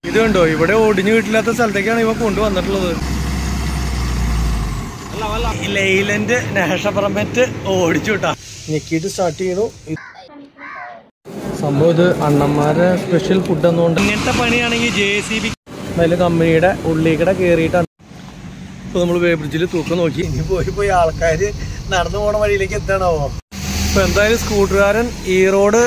ഇത് കണ്ടോ ഇവിടെ ഒടിഞ്ഞു കിട്ടില്ലാത്ത സ്ഥലത്തേക്കാണ് ഇവ കൊണ്ടുവന്നിട്ടുള്ളത് ഈ ലൈലന്റ് നാഷണൽ പെർമിറ്റ് ഓടിച്ചു വിട്ടാ ഞെക്കിയിട്ട് സ്റ്റാർട്ട് ചെയ്യണു സംഭവം ഇത് അണ്ണന്മാരെ സ്പെഷ്യൽ ഫുഡ് എന്നുകൊണ്ട് ഇങ്ങനത്തെ പണിയാണെങ്കിൽ ജെ സി ബി വലിയ കമ്പനിയുടെ ഉള്ളിക്കട കയറിയിട്ടാണ് ഇപ്പൊ നമ്മൾ വേ ബ്രിഡ്ജിൽ തൂക്കം നോക്കി ഇനി പോയി പോയി ആൾക്കാര് നടന്നു പോണ വഴിയിലേക്ക് എത്താണാവോ ഇപ്പൊ എന്തായാലും സ്കൂട്ടറുകാരൻ ഈ റോഡ്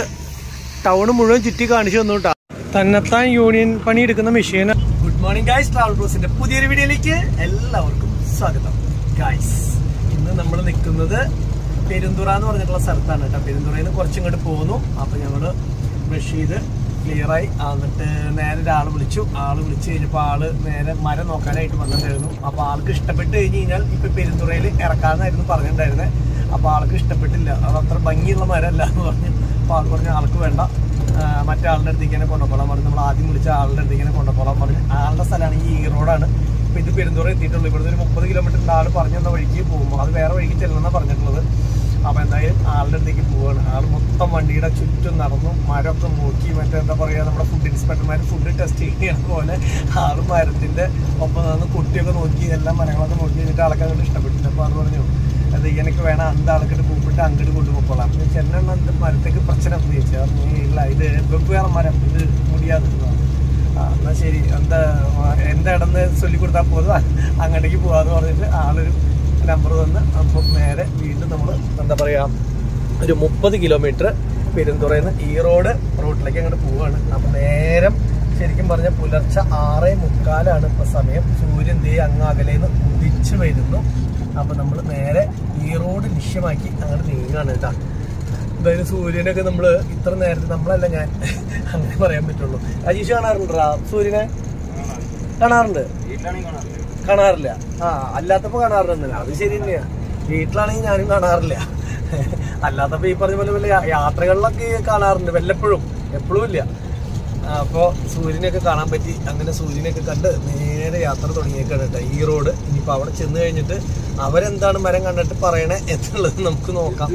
ടൗൺ മുഴുവൻ ചുറ്റി കാണിച്ചു തന്നു കേട്ടാ തന്നെത്താൻ യൂണിയൻ പണി എടുക്കുന്ന machine good morning guys travel ബ്രോസിന്റെ പുതിയൊരു വീഡിയോയിലേക്ക് എല്ലാവർക്കും സ്വാഗതം ഗായ്സ് ഇന്ന് നമ്മൾ നിൽക്കുന്നത് പെരുന്തുറ എന്ന് പറഞ്ഞിട്ടുള്ള സ്ഥലത്താണ് കേട്ടോ പെരുന്തുറയിൽ നിന്ന് കുറച്ചിങ്ങോട്ട് പോകുന്നു അപ്പൊ ഞങ്ങള് ബ്രഷ് ചെയ്ത് ക്ലിയർ ആയി എന്നിട്ട് നേരെ ഒരാള് വിളിച്ചു ആള് വിളിച്ചു കഴിഞ്ഞപ്പോൾ ആള് നേരെ മരം നോക്കാനായിട്ട് വന്നിട്ടുണ്ടായിരുന്നു അപ്പൊ ആൾക്ക് ഇഷ്ടപ്പെട്ട് കഴിഞ്ഞ് കഴിഞ്ഞാൽ ഇപ്പൊ പെരുന്തുറയിൽ ഇറക്കാന്നായിരുന്നു പറഞ്ഞിട്ടുണ്ടായിരുന്നത് അപ്പൊ ആൾക്ക് ഇഷ്ടപ്പെട്ടില്ല അത് അത്ര ഭംഗിയുള്ള മരമല്ല എന്ന് പറഞ്ഞു അപ്പൊ ആൾ പറഞ്ഞു ആൾക്ക് വേണ്ട ആ, മറ്റേ ആളുടെ അടുത്തേക്ക് തന്നെ കൊണ്ടുപോകാൻ പറഞ്ഞു നമ്മൾ ആദ്യം വിളിച്ച ആളുടെ അടുത്തേക്ക് തന്നെ കൊണ്ടുപോകാൻ പറഞ്ഞു ആളുടെ സ്ഥലമാണ് ഈ റോഡാണ് ഇപ്പൊ ഇത് പെരുന്തോറ എത്തിയിട്ടുള്ളൂ ഇവിടുന്ന് ഒരു മുപ്പത് കിലോമീറ്റർ ആൾ പറഞ്ഞു തന്ന വഴിക്ക് പോകുമ്പോൾ അത് വേറെ വഴിക്ക് ചെല്ലണമെന്നാണ് പറഞ്ഞിട്ടുള്ളത് അപ്പൊ എന്തായാലും ആളുടെ അടുത്തേക്ക് പോവാണ് ആൾ മൊത്തം വണ്ടിയുടെ ചുറ്റും നടന്നു മരമൊക്കെ നോക്കി മറ്റേ എന്താ പറയാ നമ്മുടെ ഫുഡ് ഇൻസ്പെക്ടർമാർ ഫുഡ് ടെസ്റ്റ് ചെയ്യുന്ന പോലെ ആള് മരത്തിന്റെ ഒപ്പം നിന്ന് കുട്ടിയൊക്കെ നോക്കി എല്ലാ മരങ്ങളൊക്കെ നോക്കി എന്നിട്ട് ആൾക്ക് അങ്ങോട്ട് ഇഷ്ടപ്പെട്ടില്ല അപ്പൊ അത് പറഞ്ഞു അത് എനിക്ക് വേണം അന്ത ആൾക്കിട്ട് കൂപ്പിട്ട് അങ്ങോട്ട് കൊണ്ടുപോയിക്കോളാം അപ്പൊ ചെന്നെണ്ണ அந்த മരത്തേക്ക് പ്രശ്നം എന്ന് ചോദിച്ചു പറഞ്ഞു ഇല്ല ഇത് വെവ്വേറെ മരം ഇത് മുടിയാതെ ആ എന്നാ ശരി എന്താ എന്റെ ഇടന്ന് ചൊല്ലി കൊടുത്താൽ പോതും അങ്ങോട്ടേക്ക് പോവാന്ന് പറഞ്ഞിട്ട് ആളൊരു നമ്പർ തന്ന് അപ്പോൾ നേരെ വീണ്ടും നമ്മൾ എന്താ പറയാ ഒരു മുപ്പത് കിലോമീറ്റർ പെരുന്തുറയിൽ ഈ റോഡ് റോഡിലേക്ക് അങ്ങോട്ട് പോവാണ് അപ്പൊ നേരം ശരിക്കും പറഞ്ഞ പുലർച്ചെ ആറേ മുക്കാലാണ് ഇപ്പൊ സമയം സൂര്യൻ ദേ അങ്ങ് അകലേന്ന് ഉദിച്ചു വരുന്നു അപ്പൊ നമ്മൾ നേരെ ഈ റോഡ് ലക്ഷ്യമാക്കി അങ്ങോട്ട് നീങ്ങാണ് കേട്ടാ എന്തായാലും സൂര്യനൊക്കെ നമ്മള് ഇത്ര നേരത്തെ നമ്മളല്ല ഞാൻ അങ്ങനെ പറയാൻ പറ്റുള്ളൂ അജീഷ് കാണാറുണ്ടോ സൂര്യനെ കാണാറുണ്ട് കാണാറില്ല ആ അല്ലാത്തപ്പോ കാണാറുണ്ടെന്നില്ല അത് ശരി തന്നെയാ വീട്ടിലാണെങ്കിൽ ഞാനും കാണാറില്ല അല്ലാത്തപ്പോ ഈ പറഞ്ഞ പോലെ വല്ല യാ- യാത്രകളിലൊക്കെ കാണാറുണ്ട് വല്ലപ്പോഴും എപ്പോഴും ഇല്ല ആ, അപ്പോ സൂര്യനെയൊക്കെ കാണാൻ പറ്റി അങ്ങനെ സൂര്യനെയൊക്കെ കണ്ട് നേരെ യാത്ര തുടങ്ങിയേക്കാണ് കേട്ടോ ഈ റോഡ് ഇനിയിപ്പോ അവിടെ ചെന്ന് കഴിഞ്ഞിട്ട് അവരെന്താണ് മരം കണ്ടിട്ട് പറയണേ എന്നുള്ളത് നമുക്ക് നോക്കാം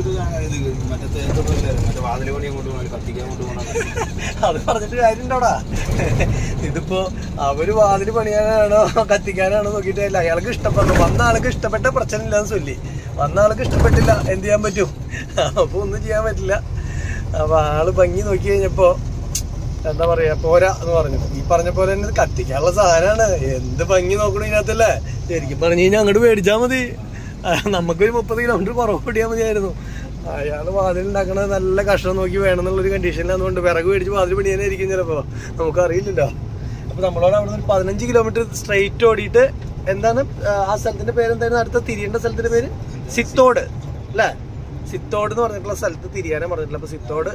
അത് പറഞ്ഞിട്ട് കാര്യണ്ടോടാ ഇതിപ്പോ അവര് വാതില് പണിയാനാണോ കത്തിക്കാനാണോ നോക്കിയിട്ടില്ല അയാൾക്ക് ഇഷ്ടപ്പെട്ടു വന്ന ആൾക്ക് ഇഷ്ടപ്പെട്ട പ്രശ്നമില്ലാന്ന് ചൊല്ലി വന്ന ആൾക്ക് ഇഷ്ടപ്പെട്ടില്ല എന്ത് ചെയ്യാൻ പറ്റും അപ്പൊ ഒന്നും ചെയ്യാൻ പറ്റില്ല അപ്പൊ ആള് ഭംഗി നോക്കി കഴിഞ്ഞപ്പോ എന്താ പറയാ പോരാ എന്ന് പറഞ്ഞു ഈ പറഞ്ഞ പോലെ തന്നെ ഇത് കത്തിക്കാനുള്ള സാധനമാണ് എന്ത് ഭംഗി നോക്കണു ഇതിനകത്തല്ലേ ശരിക്കും പറഞ്ഞു കഴിഞ്ഞാൽ അങ്ങോട്ട് മേടിച്ചാൽ മതി ആ, നമുക്കൊരു മുപ്പത് കിലോമീറ്റർ കുറവ് ഓടിയാൽ മതിയായിരുന്നു അയാൾ വാതിൽ ഉണ്ടാക്കണത് നല്ല കഷ്ടം നോക്കി വേണമെന്നുള്ളൊരു കണ്ടീഷനിലാന്നുകൊണ്ട് വിറക് മേടിച്ച് വാതിൽ പണിയാനായിരിക്കും ചിലപ്പോ നമുക്ക് അറിയില്ലല്ലോ അപ്പൊ നമ്മളോട് അവിടെ ഒരു പതിനഞ്ച് കിലോമീറ്റർ സ്ട്രെയിറ്റ് ഓടിയിട്ട് എന്താണ് ആ, ആ സ്ഥലത്തിന്റെ പേര് എന്തായിരുന്നു അടുത്ത തിരിയേണ്ട സ്ഥലത്തിന്റെ പേര് സിത്തോട് അല്ലേ സിത്തോട് എന്ന് പറഞ്ഞിട്ടുള്ള സ്ഥലത്ത് തിരിയാനേ പറഞ്ഞിട്ടില്ല അപ്പൊ സിത്തോട്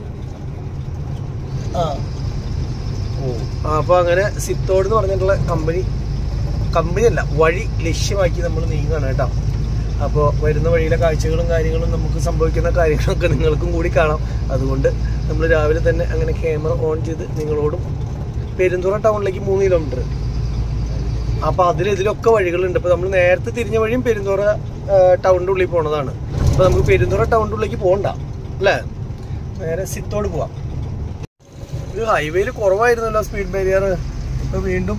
ആ ആ, അപ്പൊ അങ്ങനെ സിത്തോട് എന്ന് പറഞ്ഞിട്ടുള്ള കമ്പനി കമ്പനി അല്ല വഴി ലക്ഷ്യമാക്കി നമ്മൾ നീങ്ങുകയാണ് കേട്ടോ അപ്പോൾ വരുന്ന വഴിയിലെ കാഴ്ചകളും കാര്യങ്ങളും നമുക്ക് സംഭവിക്കുന്ന കാര്യങ്ങളൊക്കെ നിങ്ങൾക്കും കൂടി കാണാം അതുകൊണ്ട് നമ്മൾ രാവിലെ തന്നെ അങ്ങനെ ക്യാമറ ഓൺ ചെയ്ത് നിങ്ങളോടും പെരുന്തുറ ടൗണിലേക്ക് മൂന്ന് കിലോമീറ്റർ അപ്പൊ അതിൽ ഇതിലൊക്കെ വഴികളുണ്ട് ഇപ്പൊ നമ്മൾ നേരത്തെ തിരിഞ്ഞ വഴിയും പെരുന്തുറ ടൗണിന്റെ ഉള്ളിൽ പോണതാണ് അപ്പൊ നമുക്ക് പെരുന്തുറ ടൗണിന്റെ ഉള്ളിലേക്ക് പോകണ്ട അല്ലേ നേരെ സിത്തോട് പോവാം ഇത് ഹൈവേയിൽ കുറവായിരുന്നല്ലോ സ്പീഡ് ബാരിയർ ഇപ്പൊ വീണ്ടും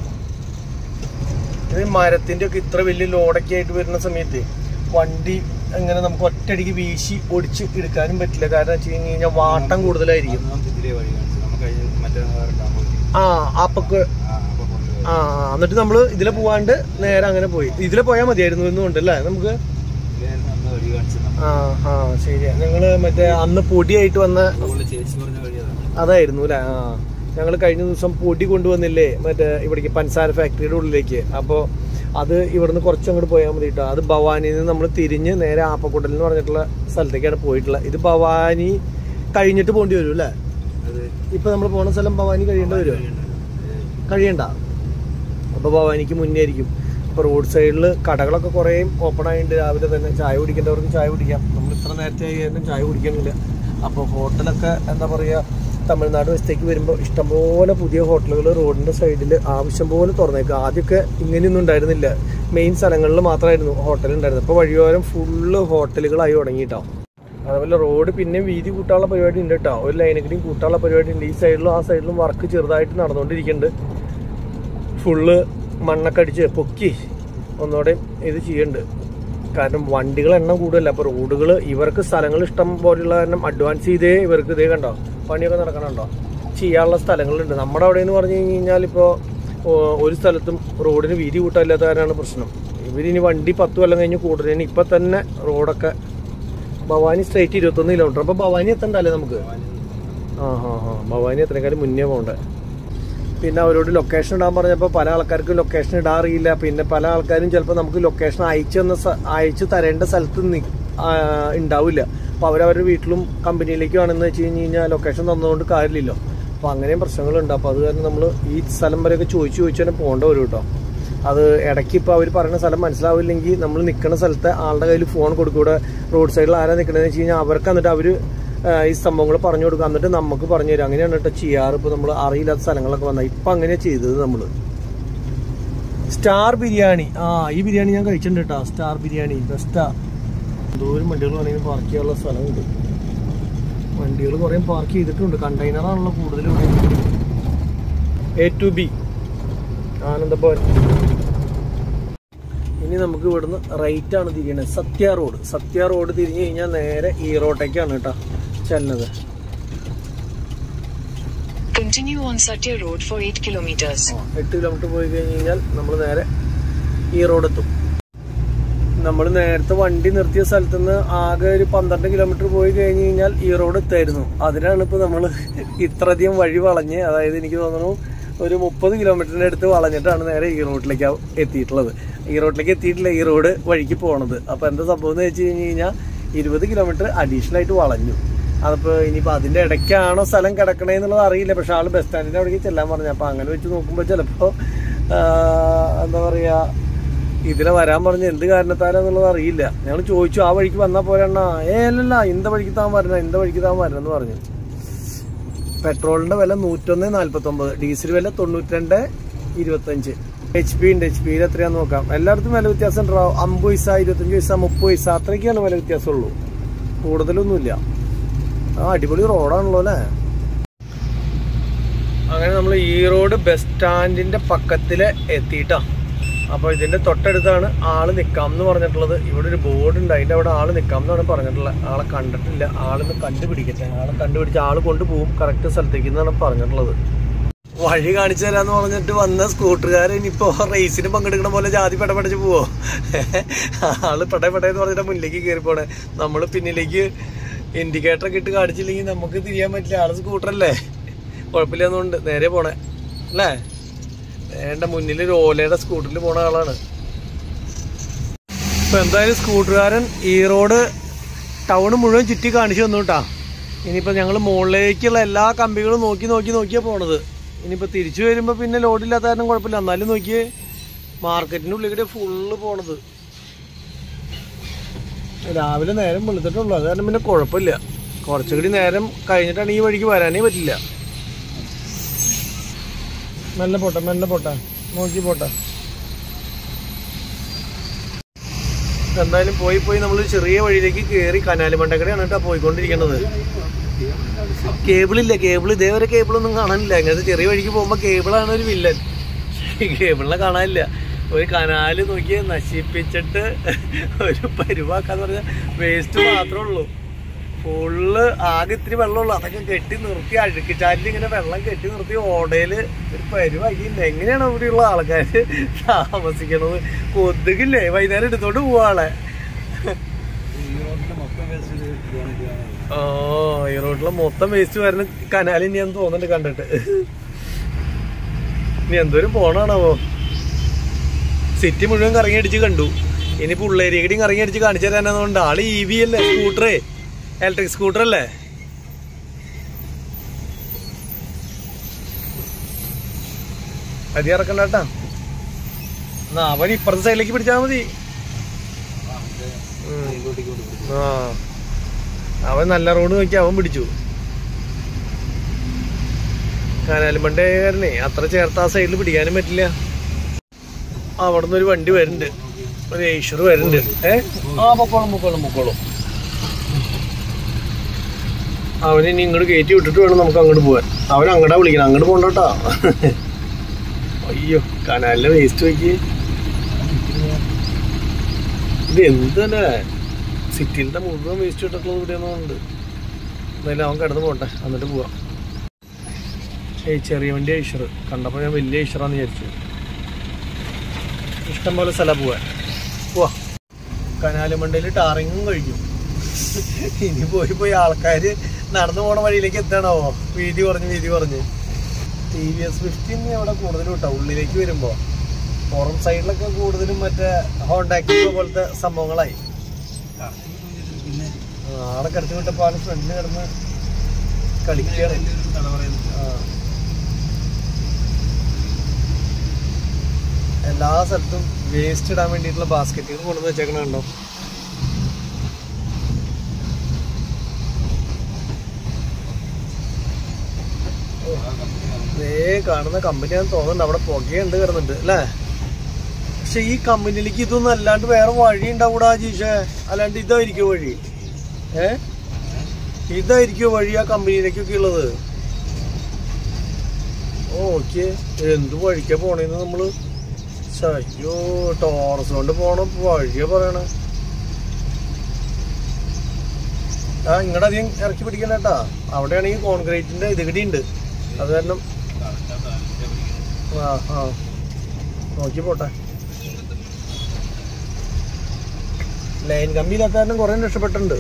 ഇത് മരത്തിന്റെ ഒക്കെ ഇത്ര വലിയ ലോഡൊക്കെ ആയിട്ട് വരുന്ന സമയത്ത് വണ്ടി അങ്ങനെ നമുക്ക് ഒറ്റയടിക്ക് വീശി ഒടിച്ച് എടുക്കാനും പറ്റില്ല കാരണം വെച്ച് കഴിഞ്ഞ് കഴിഞ്ഞാൽ വാട്ടം കൂടുതലായിരിക്കും ആ അപ്പൊക്ക് ആ ആ, എന്നിട്ട് നമ്മള് ഇതിലെ പോവാണ്ട് നേരെ അങ്ങനെ പോയി ഇതിലെ പോയാൽ മതിയായിരുന്നു എന്നുകൊണ്ട് അല്ലേ നമുക്ക് ആ ആ ശരിയാ ഞങ്ങള് മറ്റേ അന്ന് പൊടിയായിട്ട് വന്ന ചേച്ചി പറഞ്ഞ വഴി അതാണ് അതായിരുന്നു അല്ലേ ആ ഞങ്ങൾ കഴിഞ്ഞ ദിവസം പൊടി കൊണ്ടുവന്നില്ലേ മറ്റേ ഇവിടേക്ക് പഞ്ചസാര ഫാക്ടറിയുടെ ഉള്ളിലേക്ക് അപ്പോൾ അത് ഇവിടുന്ന് കുറച്ച് അങ്ങോട്ട് പോയാൽ മതി കേട്ടോ അത് ഭവാനിയിൽ നിന്ന് നമ്മൾ തിരിഞ്ഞ് നേരെ ആപ്പക്കുടൽ എന്ന് പറഞ്ഞിട്ടുള്ള സ്ഥലത്തേക്കാണ് പോയിട്ടുള്ളത് ഇത് ഭവാനി കഴിഞ്ഞിട്ട് പോകേണ്ടി വരും അല്ലേ അത് ഇപ്പൊ നമ്മൾ പോണ സ്ഥലം ഭവാനി കഴിയേണ്ടി വരും കഴിയണ്ട അപ്പൊ ഭവാനിക്ക് മുന്നേ ആയിരിക്കും ഇപ്പൊ റോഡ് സൈഡിൽ കടകളൊക്കെ കുറേ ഓപ്പൺ ആയിട്ടുണ്ട് രാവിലെ തന്നെ ചായ കുടിക്കേണ്ടവർക്ക് ചായ കുടിക്കാം നമ്മൾ ഇത്ര നേരത്തെ ആയി കാരണം ചായ കുടിക്കണില്ല അപ്പോൾ ഹോട്ടലൊക്കെ എന്താ പറയുക തമിഴ്നാട് വശത്തേക്ക് വരുമ്പോൾ ഇഷ്ടംപോലെ പുതിയ ഹോട്ടലുകൾ റോഡിന്റെ സൈഡിൽ ആവശ്യം പോലെ തുറന്നേക്കുക ആദ്യമൊക്കെ ഇങ്ങനെയൊന്നും ഉണ്ടായിരുന്നില്ല മെയിൻ സ്ഥലങ്ങളിൽ മാത്രമായിരുന്നു ഹോട്ടൽ ഉണ്ടായിരുന്നത് ഇപ്പോൾ വഴിയോരം ഫുള്ള് ഹോട്ടലുകളായി തുടങ്ങിയിട്ടോ അതുപോലെ റോഡ് പിന്നെയും വീതി കൂട്ടാനുള്ള പരിപാടി ഉണ്ട് കേട്ടോ ഒരു ലൈനിൽ കൂടിയും കൂട്ടാനുള്ള പരിപാടി ഉണ്ട് ഈ സൈഡിലും ആ സൈഡിലും വർക്ക് ചെറുതായിട്ട് നടന്നുകൊണ്ടിരിക്കുന്നുണ്ട് ഫുള്ള് മണ്ണൊക്കെ അടിച്ച് പൊക്കി ഒന്നുകൂടെ ഇത് ചെയ്യുന്നുണ്ട് കാരണം വണ്ടികൾ എണ്ണം കൂടുതലല്ല അപ്പോൾ റോഡുകൾ ഇവർക്ക് സ്ഥലങ്ങൾ ഇഷ്ടം പോലെയുള്ള കാരണം അഡ്വാൻസ് ചെയ്തേ ഇവർക്ക് ഇതേ കണ്ടോ പണിയൊക്കെ നടക്കണുണ്ടോ ചെയ്യാനുള്ള സ്ഥലങ്ങളുണ്ട് നമ്മുടെ അവിടെ എന്ന് പറഞ്ഞു കഴിഞ്ഞാൽ ഇപ്പോൾ ഒരു സ്ഥലത്തും റോഡിന് വീതി കൂട്ടാനില്ലാത്ത കാരണമാണ് പ്രശ്നം ഇവരിനി വണ്ടി പത്ത് കൊല്ലം കഴിഞ്ഞ് കൂടുതലിന് ഇപ്പം തന്നെ റോഡൊക്കെ ഭവാനി സ്ട്രേറ്റ് ഇരുപത്തൊന്ന് കിലോമീറ്റർ അപ്പോൾ ഭവാനി എത്തണ്ടല്ലേ നമുക്ക് ആ ഹാ ഹാ ഭവാനി എത്രക്കാളും മുന്നേ പോകണ്ടേ പിന്നെ അവരോട് ലൊക്കേഷൻ ഇടാൻ പറഞ്ഞപ്പോൾ പല ആൾക്കാർക്ക് ലൊക്കേഷൻ ഇടാറിയില്ല പിന്നെ പല ആൾക്കാരും ചിലപ്പോൾ നമുക്ക് ലൊക്കേഷൻ അയച്ചു തന്ന സ്ഥ- അയച്ചു തരേണ്ട സ്ഥലത്ത് നി ആ, ഉണ്ടാവില്ല അപ്പോൾ അവരവരുടെ വീട്ടിലും കമ്പനിയിലേക്ക് വേണമെന്ന് വെച്ച് കഴിഞ്ഞ് കഴിഞ്ഞാൽ ലൊക്കേഷൻ തന്നതുകൊണ്ട് കാര്യമില്ലല്ലോ അപ്പോൾ അങ്ങനെയും പ്രശ്നങ്ങളുണ്ട് അപ്പോൾ അത് കാരണം നമ്മൾ ഈ സ്ഥലം വരെയൊക്കെ ചോദിച്ചു ചോദിച്ചു തന്നെ പോകേണ്ട വരും കേട്ടോ അത് ഇടയ്ക്ക് ഇപ്പോൾ അവർ പറയുന്ന സ്ഥലം മനസ്സിലാവില്ലെങ്കിൽ നമ്മൾ നിൽക്കുന്ന സ്ഥലത്തെ ആളുടെ കയ്യിൽ ഫോൺ കൊടുക്കൂടെ റോഡ് സൈഡിൽ ആരാ നിൽക്കണമെന്ന് വെച്ച് കഴിഞ്ഞാൽ അവർക്ക് എന്നിട്ട് അവർ ഈ സംഭവങ്ങൾ പറഞ്ഞു കൊടുക്കുക എന്നിട്ട് നമുക്ക് പറഞ്ഞു തരും അങ്ങനെയാണ് കേട്ടോ ചെയ്യാറ് ഇപ്പോൾ നമ്മൾ അറിയില്ലാത്ത സ്ഥലങ്ങളൊക്കെ വന്നാൽ ഇപ്പം അങ്ങനെയാണ് ചെയ്തത് നമ്മൾ സ്റ്റാർ ബിരിയാണി ആ ഈ ബിരിയാണി ഞാൻ കഴിച്ചിട്ടുണ്ട് കേട്ടോ സ്റ്റാർ ബിരിയാണി ബെസ്റ്റാ എന്തോരം വണ്ടികൾ വേണമെങ്കിൽ പാർക്ക് ചെയ്യാനുള്ള സ്ഥലമുണ്ട് വണ്ടികൾ കുറേ പാർക്ക് ചെയ്തിട്ടുണ്ട് കണ്ടെയ്നറാണല്ലോ കൂടുതലും എ ടു ബി ആനന്ദഭവൻ ഇനി നമുക്ക് ഇവിടുന്ന് റൈറ്റ് ആണ് തിരിയണത് സത്യ റോഡ് സത്യ റോഡ് തിരിഞ്ഞു കഴിഞ്ഞാൽ നേരെ ഈ റോട്ടേക്കാണ് കേട്ടോ ചെല്ലുന്നത് Continue on Satya Road for 8 kilometers. എട്ട് കിലോമീറ്റർ പോയി കഴിഞ്ഞ് കഴിഞ്ഞാൽ നമ്മൾ നേരെ ഈ റോഡെത്തും നമ്മൾ നേരത്തെ വണ്ടി നിർത്തിയ സ്ഥലത്ത് നിന്ന് ആകെ ഒരു പന്ത്രണ്ട് കിലോമീറ്റർ പോയി കഴിഞ്ഞ് കഴിഞ്ഞാൽ ഈ റോഡ് എത്തായിരുന്നു അതിനാണ് ഇപ്പോൾ നമ്മൾ ഇത്രയധികം വഴി വളഞ്ഞ് അതായത് എനിക്ക് തോന്നുന്നു ഒരു മുപ്പത് കിലോമീറ്ററിൻ്റെ അടുത്ത് വളഞ്ഞിട്ടാണ് നേരെ ഈ റോഡിലേക്ക് എത്തിയിട്ടുള്ളത് ഈ റോഡിലേക്ക് എത്തിയിട്ടില്ല ഈ റോഡ് വഴിക്ക് പോണത് അപ്പോൾ എന്താ സംഭവം എന്ന് വെച്ച് കഴിഞ്ഞ് കഴിഞ്ഞാൽ ഇരുപത് കിലോമീറ്റർ അഡീഷണൽ ആയിട്ട് വളഞ്ഞു അതിപ്പോൾ ഇനിയിപ്പോൾ അതിൻ്റെ ഇടയ്ക്കാണോ സ്ഥലം കിടക്കണേ എന്നുള്ളത് അറിയില്ല പക്ഷെ ആൾ ബസ് സ്റ്റാൻഡിൻ്റെ അവിടേക്ക് ചെല്ലാൻ പറഞ്ഞു അപ്പോൾ അങ്ങനെ വെച്ച് നോക്കുമ്പോൾ ചിലപ്പോൾ എന്താ പറയുക ഇതിലെ വരാൻ പറഞ്ഞ എന്ത് കാരണത്താലെന്നുള്ളത് അറിയില്ല ഞങ്ങൾ ചോദിച്ചു ആ വഴിക്ക് വന്നാൽ പോലെണ്ണ ഏ അല്ലല്ല ഇന്ത വഴിക്ക് താൻ വരണം ഇന്ത വഴിക്ക് താൻ വരണം എന്ന് പറഞ്ഞു പെട്രോളിന്റെ വില നൂറ്റൊന്ന് നാല്പത്തൊമ്പത് ഡീസൽ വില തൊണ്ണൂറ്റിരണ്ട് ഇരുപത്തഞ്ച് എച്ച് പി ഉണ്ട് എച്ച് പിയിൽ എത്രയാന്ന് നോക്കാം എല്ലായിടത്തും വില വ്യത്യാസം ഉണ്ടാവും അമ്പത് പൈസ ഇരുപത്തഞ്ച് പൈസ മുപ്പത് പൈസ അത്രയ്ക്കാണ് വില വ്യത്യാസമുള്ളൂ കൂടുതലൊന്നുമില്ല ആ അടിപൊളി റോഡാണല്ലോ അല്ലേ അങ്ങനെ നമ്മൾ ഈ റോഡ് ബസ് സ്റ്റാൻഡിന്റെ പക്കത്തില് എത്തിയിട്ടാ അപ്പൊ ഇതിന്റെ തൊട്ടടുത്താണ് ആള് നിക്കാം എന്ന് പറഞ്ഞിട്ടുള്ളത് ഇവിടെ ഒരു ബോർഡ് ഉണ്ട് അതിന്റെ അവിടെ ആള് നിക്കാം എന്നാണ് പറഞ്ഞിട്ടുള്ളത് ആളെ കണ്ടിട്ടില്ല ആളൊന്ന് കണ്ടുപിടിക്കട്ടെ ആളെ കണ്ടുപിടിച്ച് ആള് കൊണ്ടുപോകും കറക്റ്റ് സ്ഥലത്തേക്ക് എന്നാണ് പറഞ്ഞിട്ടുള്ളത് വഴി കാണിച്ചു തരാന്ന് പറഞ്ഞിട്ട് വന്ന സ്കൂട്ടറുകാരൻ ഇനിയിപ്പോ റേസിന് പങ്കെടുക്കണ പോലെ ജാതി പെടപെടച്ച് പോവോ ആള് പെട പെടയെന്ന് പറഞ്ഞിട്ട് മുന്നിലേക്ക് കയറി പോണേ നമ്മള് പിന്നിലേക്ക് ഇൻഡിക്കേറ്റർ ഒക്കെ ഇട്ട് കാണിച്ചില്ലെങ്കിൽ നമുക്ക് തിരിയാൻ പറ്റില്ല ആള് സ്കൂട്ടറല്ലേ കുഴപ്പമില്ലെന്നുണ്ട് നേരെ പോണേ അല്ലേ വേണ്ട മുന്നിൽ ഒരു ഓലയുടെ സ്കൂട്ടറിൽ പോണ ആളാണ് ഇപ്പൊ എന്തായാലും സ്കൂട്ടറുകാരൻ ഈ റോഡ് ടൗൺ മുഴുവൻ ചുറ്റി കാണിച്ചു തന്നു കേട്ടാ ഇനിയിപ്പോ ഞങ്ങൾ മുകളിലേക്കുള്ള എല്ലാ കമ്പികളും നോക്കി നോക്കി നോക്കിയാ പോണത് ഇനിയിപ്പോ തിരിച്ചു വരുമ്പോ പിന്നെ ലോഡില്ലാത്ത കാരണം കുഴപ്പമില്ല എന്നാലും നോക്കിയേ മാർക്കറ്റിന്റെ ഉള്ളിൽ കൂടെ ഫുള്ള് പോണത് രാവിലെ നേരം വെളുത്തിട്ടുള്ളൂ അത് കാരണം പിന്നെ കുഴപ്പമില്ല കുറച്ചുകൂടി നേരം കഴിഞ്ഞിട്ടാണ് ഈ വഴിക്ക് വരാനേ പറ്റില്ല മെല്ലെ പോട്ടെ മെല്ലെ പോട്ടെ നോക്കി പോട്ടെ എന്തായാലും പോയി പോയി നമ്മൾ ചെറിയ വഴിയിലേക്ക് കയറി കനാല് മണ്ടക്കടയാണ് കേട്ടോ പോയിക്കൊണ്ടിരിക്കുന്നത് കേബിളില്ല കേബിൾ ഇതേവരെ കേബിളൊന്നും കാണാനില്ല ഇങ്ങനത്തെ ചെറിയ വഴിക്ക് പോകുമ്പോൾ കേബിളാണ് ഒരു വില്ലൻ കേബിളിനെ കാണാനില്ല ഒരു കനാല് നോക്കി നശിപ്പിച്ചിട്ട് ഒരു പരുവാക്കാന്ന് പറഞ്ഞാൽ വേസ്റ്റ് മാത്രമേ ഉള്ളൂ ഫുള്ള് ആകെ ഇത്തിരി വെള്ളമുള്ളൂ അതൊക്കെ കെട്ടി നിർത്തി അഴുക്കിച്ചാലിൽ ഇങ്ങനെ വെള്ളം കെട്ടി നിർത്തി ഓടയില് ഒരു പരുവാക്കി എങ്ങനെയാണ് ഇവിടെയുള്ള ആൾക്കാര് താമസിക്കണത് കൊതുകില്ലേ വൈകുന്നേരം എടുത്തോണ്ട് പോവാളെ ഓ ഈ റോഡിലെ മൊത്തം വേസ്റ്റ് വരുന്ന കനാലിൽ ഞാൻ തോന്നുന്നുണ്ട് കണ്ടിട്ട് ഇനി എന്തോരം പോണാണാവോ സിറ്റി മുഴുവൻ കറങ്ങി അടിച്ച് കണ്ടു ഇനി പുള്ളേരിയക്കടിയും കറങ്ങി അടിച്ച് കാണിച്ചു തരാനാന്നുകൊണ്ട് ആള് ഇ വി അല്ലേ സ്കൂട്ടറേ ഇലക്ട്രിക് സ്കൂട്ടർ അല്ലേ അതി ഇറക്കണ്ട കേട്ടാ എന്നാ അവൻ ഇപ്പുറത്തെ സൈഡിലേക്ക് പിടിച്ചാൽ മതി ഉം. ആ അവൻ നല്ല റോഡ് നോക്കി അവൻ പിടിച്ചു കനാലുമണ്ടേ കാരനെ അത്ര ചേർത്ത് ആ സൈഡിൽ പിടിക്കാനും പറ്റില്ല അവിടെ നിന്ന് ഒരു വണ്ടി വരുന്നുണ്ട് ഒരു ഏഷ്യർ വരുന്നുണ്ട് ഏ ആ പൊക്കോളും പൊക്കോളും പൊക്കോളും അവനെ ഇനി ഇങ്ങോട്ട് കയറ്റി വിട്ടിട്ട് വേണം നമുക്ക് അങ്ങോട്ട് പോകാൻ അവൻ അങ്ങോട്ടാ വിളിക്കണം അങ്ങോട്ട് പോകണ്ടോട്ടാ അയ്യോ കനാലിലെ വേസ്റ്റ് വയ്ക്ക് ഇത് എന്തല്ലേ സിറ്റിയിലത്തെ മുഴുവൻ വേസ്റ്റ് ഇട്ടിട്ടുള്ളത് ഇവിടെയൊന്നുണ്ട് എന്തായാലും അവൻ കിടന്ന് പോട്ടെ എന്നിട്ട് പോവാം ഏയ് ചെറിയ വണ്ടി ഐഷർ കണ്ടപ്പോൾ ഞാൻ വലിയ ഐഷറാന്ന് വിചാരിച്ചു ഇഷ്ടം പോലെ സ്ഥലം പോവാൻ പോവാ കനാലുമണ്ടയിൽ ടാറിങ്ങും കഴിഞ്ഞു ഇനി പോയി പോയി ആൾക്കാർ നടന്നു പോണ വഴിയിലേക്ക് എത്തണോ വീതി കുറഞ്ഞ് വീതി കുറഞ്ഞ് ടി വി എസ് ഫിഫ്റ്റീൻ അവിടെ കൂടുതലും കേട്ടോ ഉള്ളിലേക്ക് വരുമ്പോ പുറം സൈഡിലൊക്കെ കൂടുതലും മറ്റേ ഹോണ്ടാക്കി പോലത്തെ സംഭവങ്ങളായി പിന്നെ ആളെ കിടത്തി വിട്ടപ്പോൾ ആള് ഫ്രണ്ടിൽ കിടന്ന് കളിക്കുകയാണ് കഥ പറയുന്നത് ആ. എല്ലാ സ്ഥലത്തും വേസ്റ്റ് ഇടാൻ വേണ്ടിയിട്ടുള്ള ബാസ്ക്കറ്റുകൾ കൊണ്ടുവന്ന് വെച്ചേക്കണ കണ്ടോ ദേ കാണുന്ന കമ്പനിയാന്ന് തോന്നുന്നുണ്ട് അവിടെ പുകയുണ്ട് കിടന്നുണ്ട് അല്ലേ പക്ഷെ ഈ കമ്പനിയിലേക്ക് ഇതൊന്നും അല്ലാണ്ട് വേറെ വഴി ഉണ്ടാവൂടാ ജീഷേ അല്ലാണ്ട് ഇതായിരിക്കും വഴി ഏ ഇതായിരിക്കും വഴി ആ കമ്പനിയിലേക്കൊക്കെ ഉള്ളത് ഓക്കെ എന്ത് വഴിക്കാ പോണേന്ന് നമ്മള് ശ്ശെ, അയ്യോ ടോറസ് കൊണ്ട് പോണ വഴിയാ പറയണ ആ ഇങ്ങടെ അധികം ഇറക്കി പിടിക്കണ്ട കേട്ടാ അവിടെയാണെങ്കിൽ കോൺക്രീറ്റിന്റെ ഇതുകടി ഉണ്ട് അത് കാരണം ആ ആ നോക്കി പോട്ടെ ലൈൻ കമ്പി ഇല്ലാത്ത കാരണം കുറെ രക്ഷപ്പെട്ടിട്ടുണ്ട്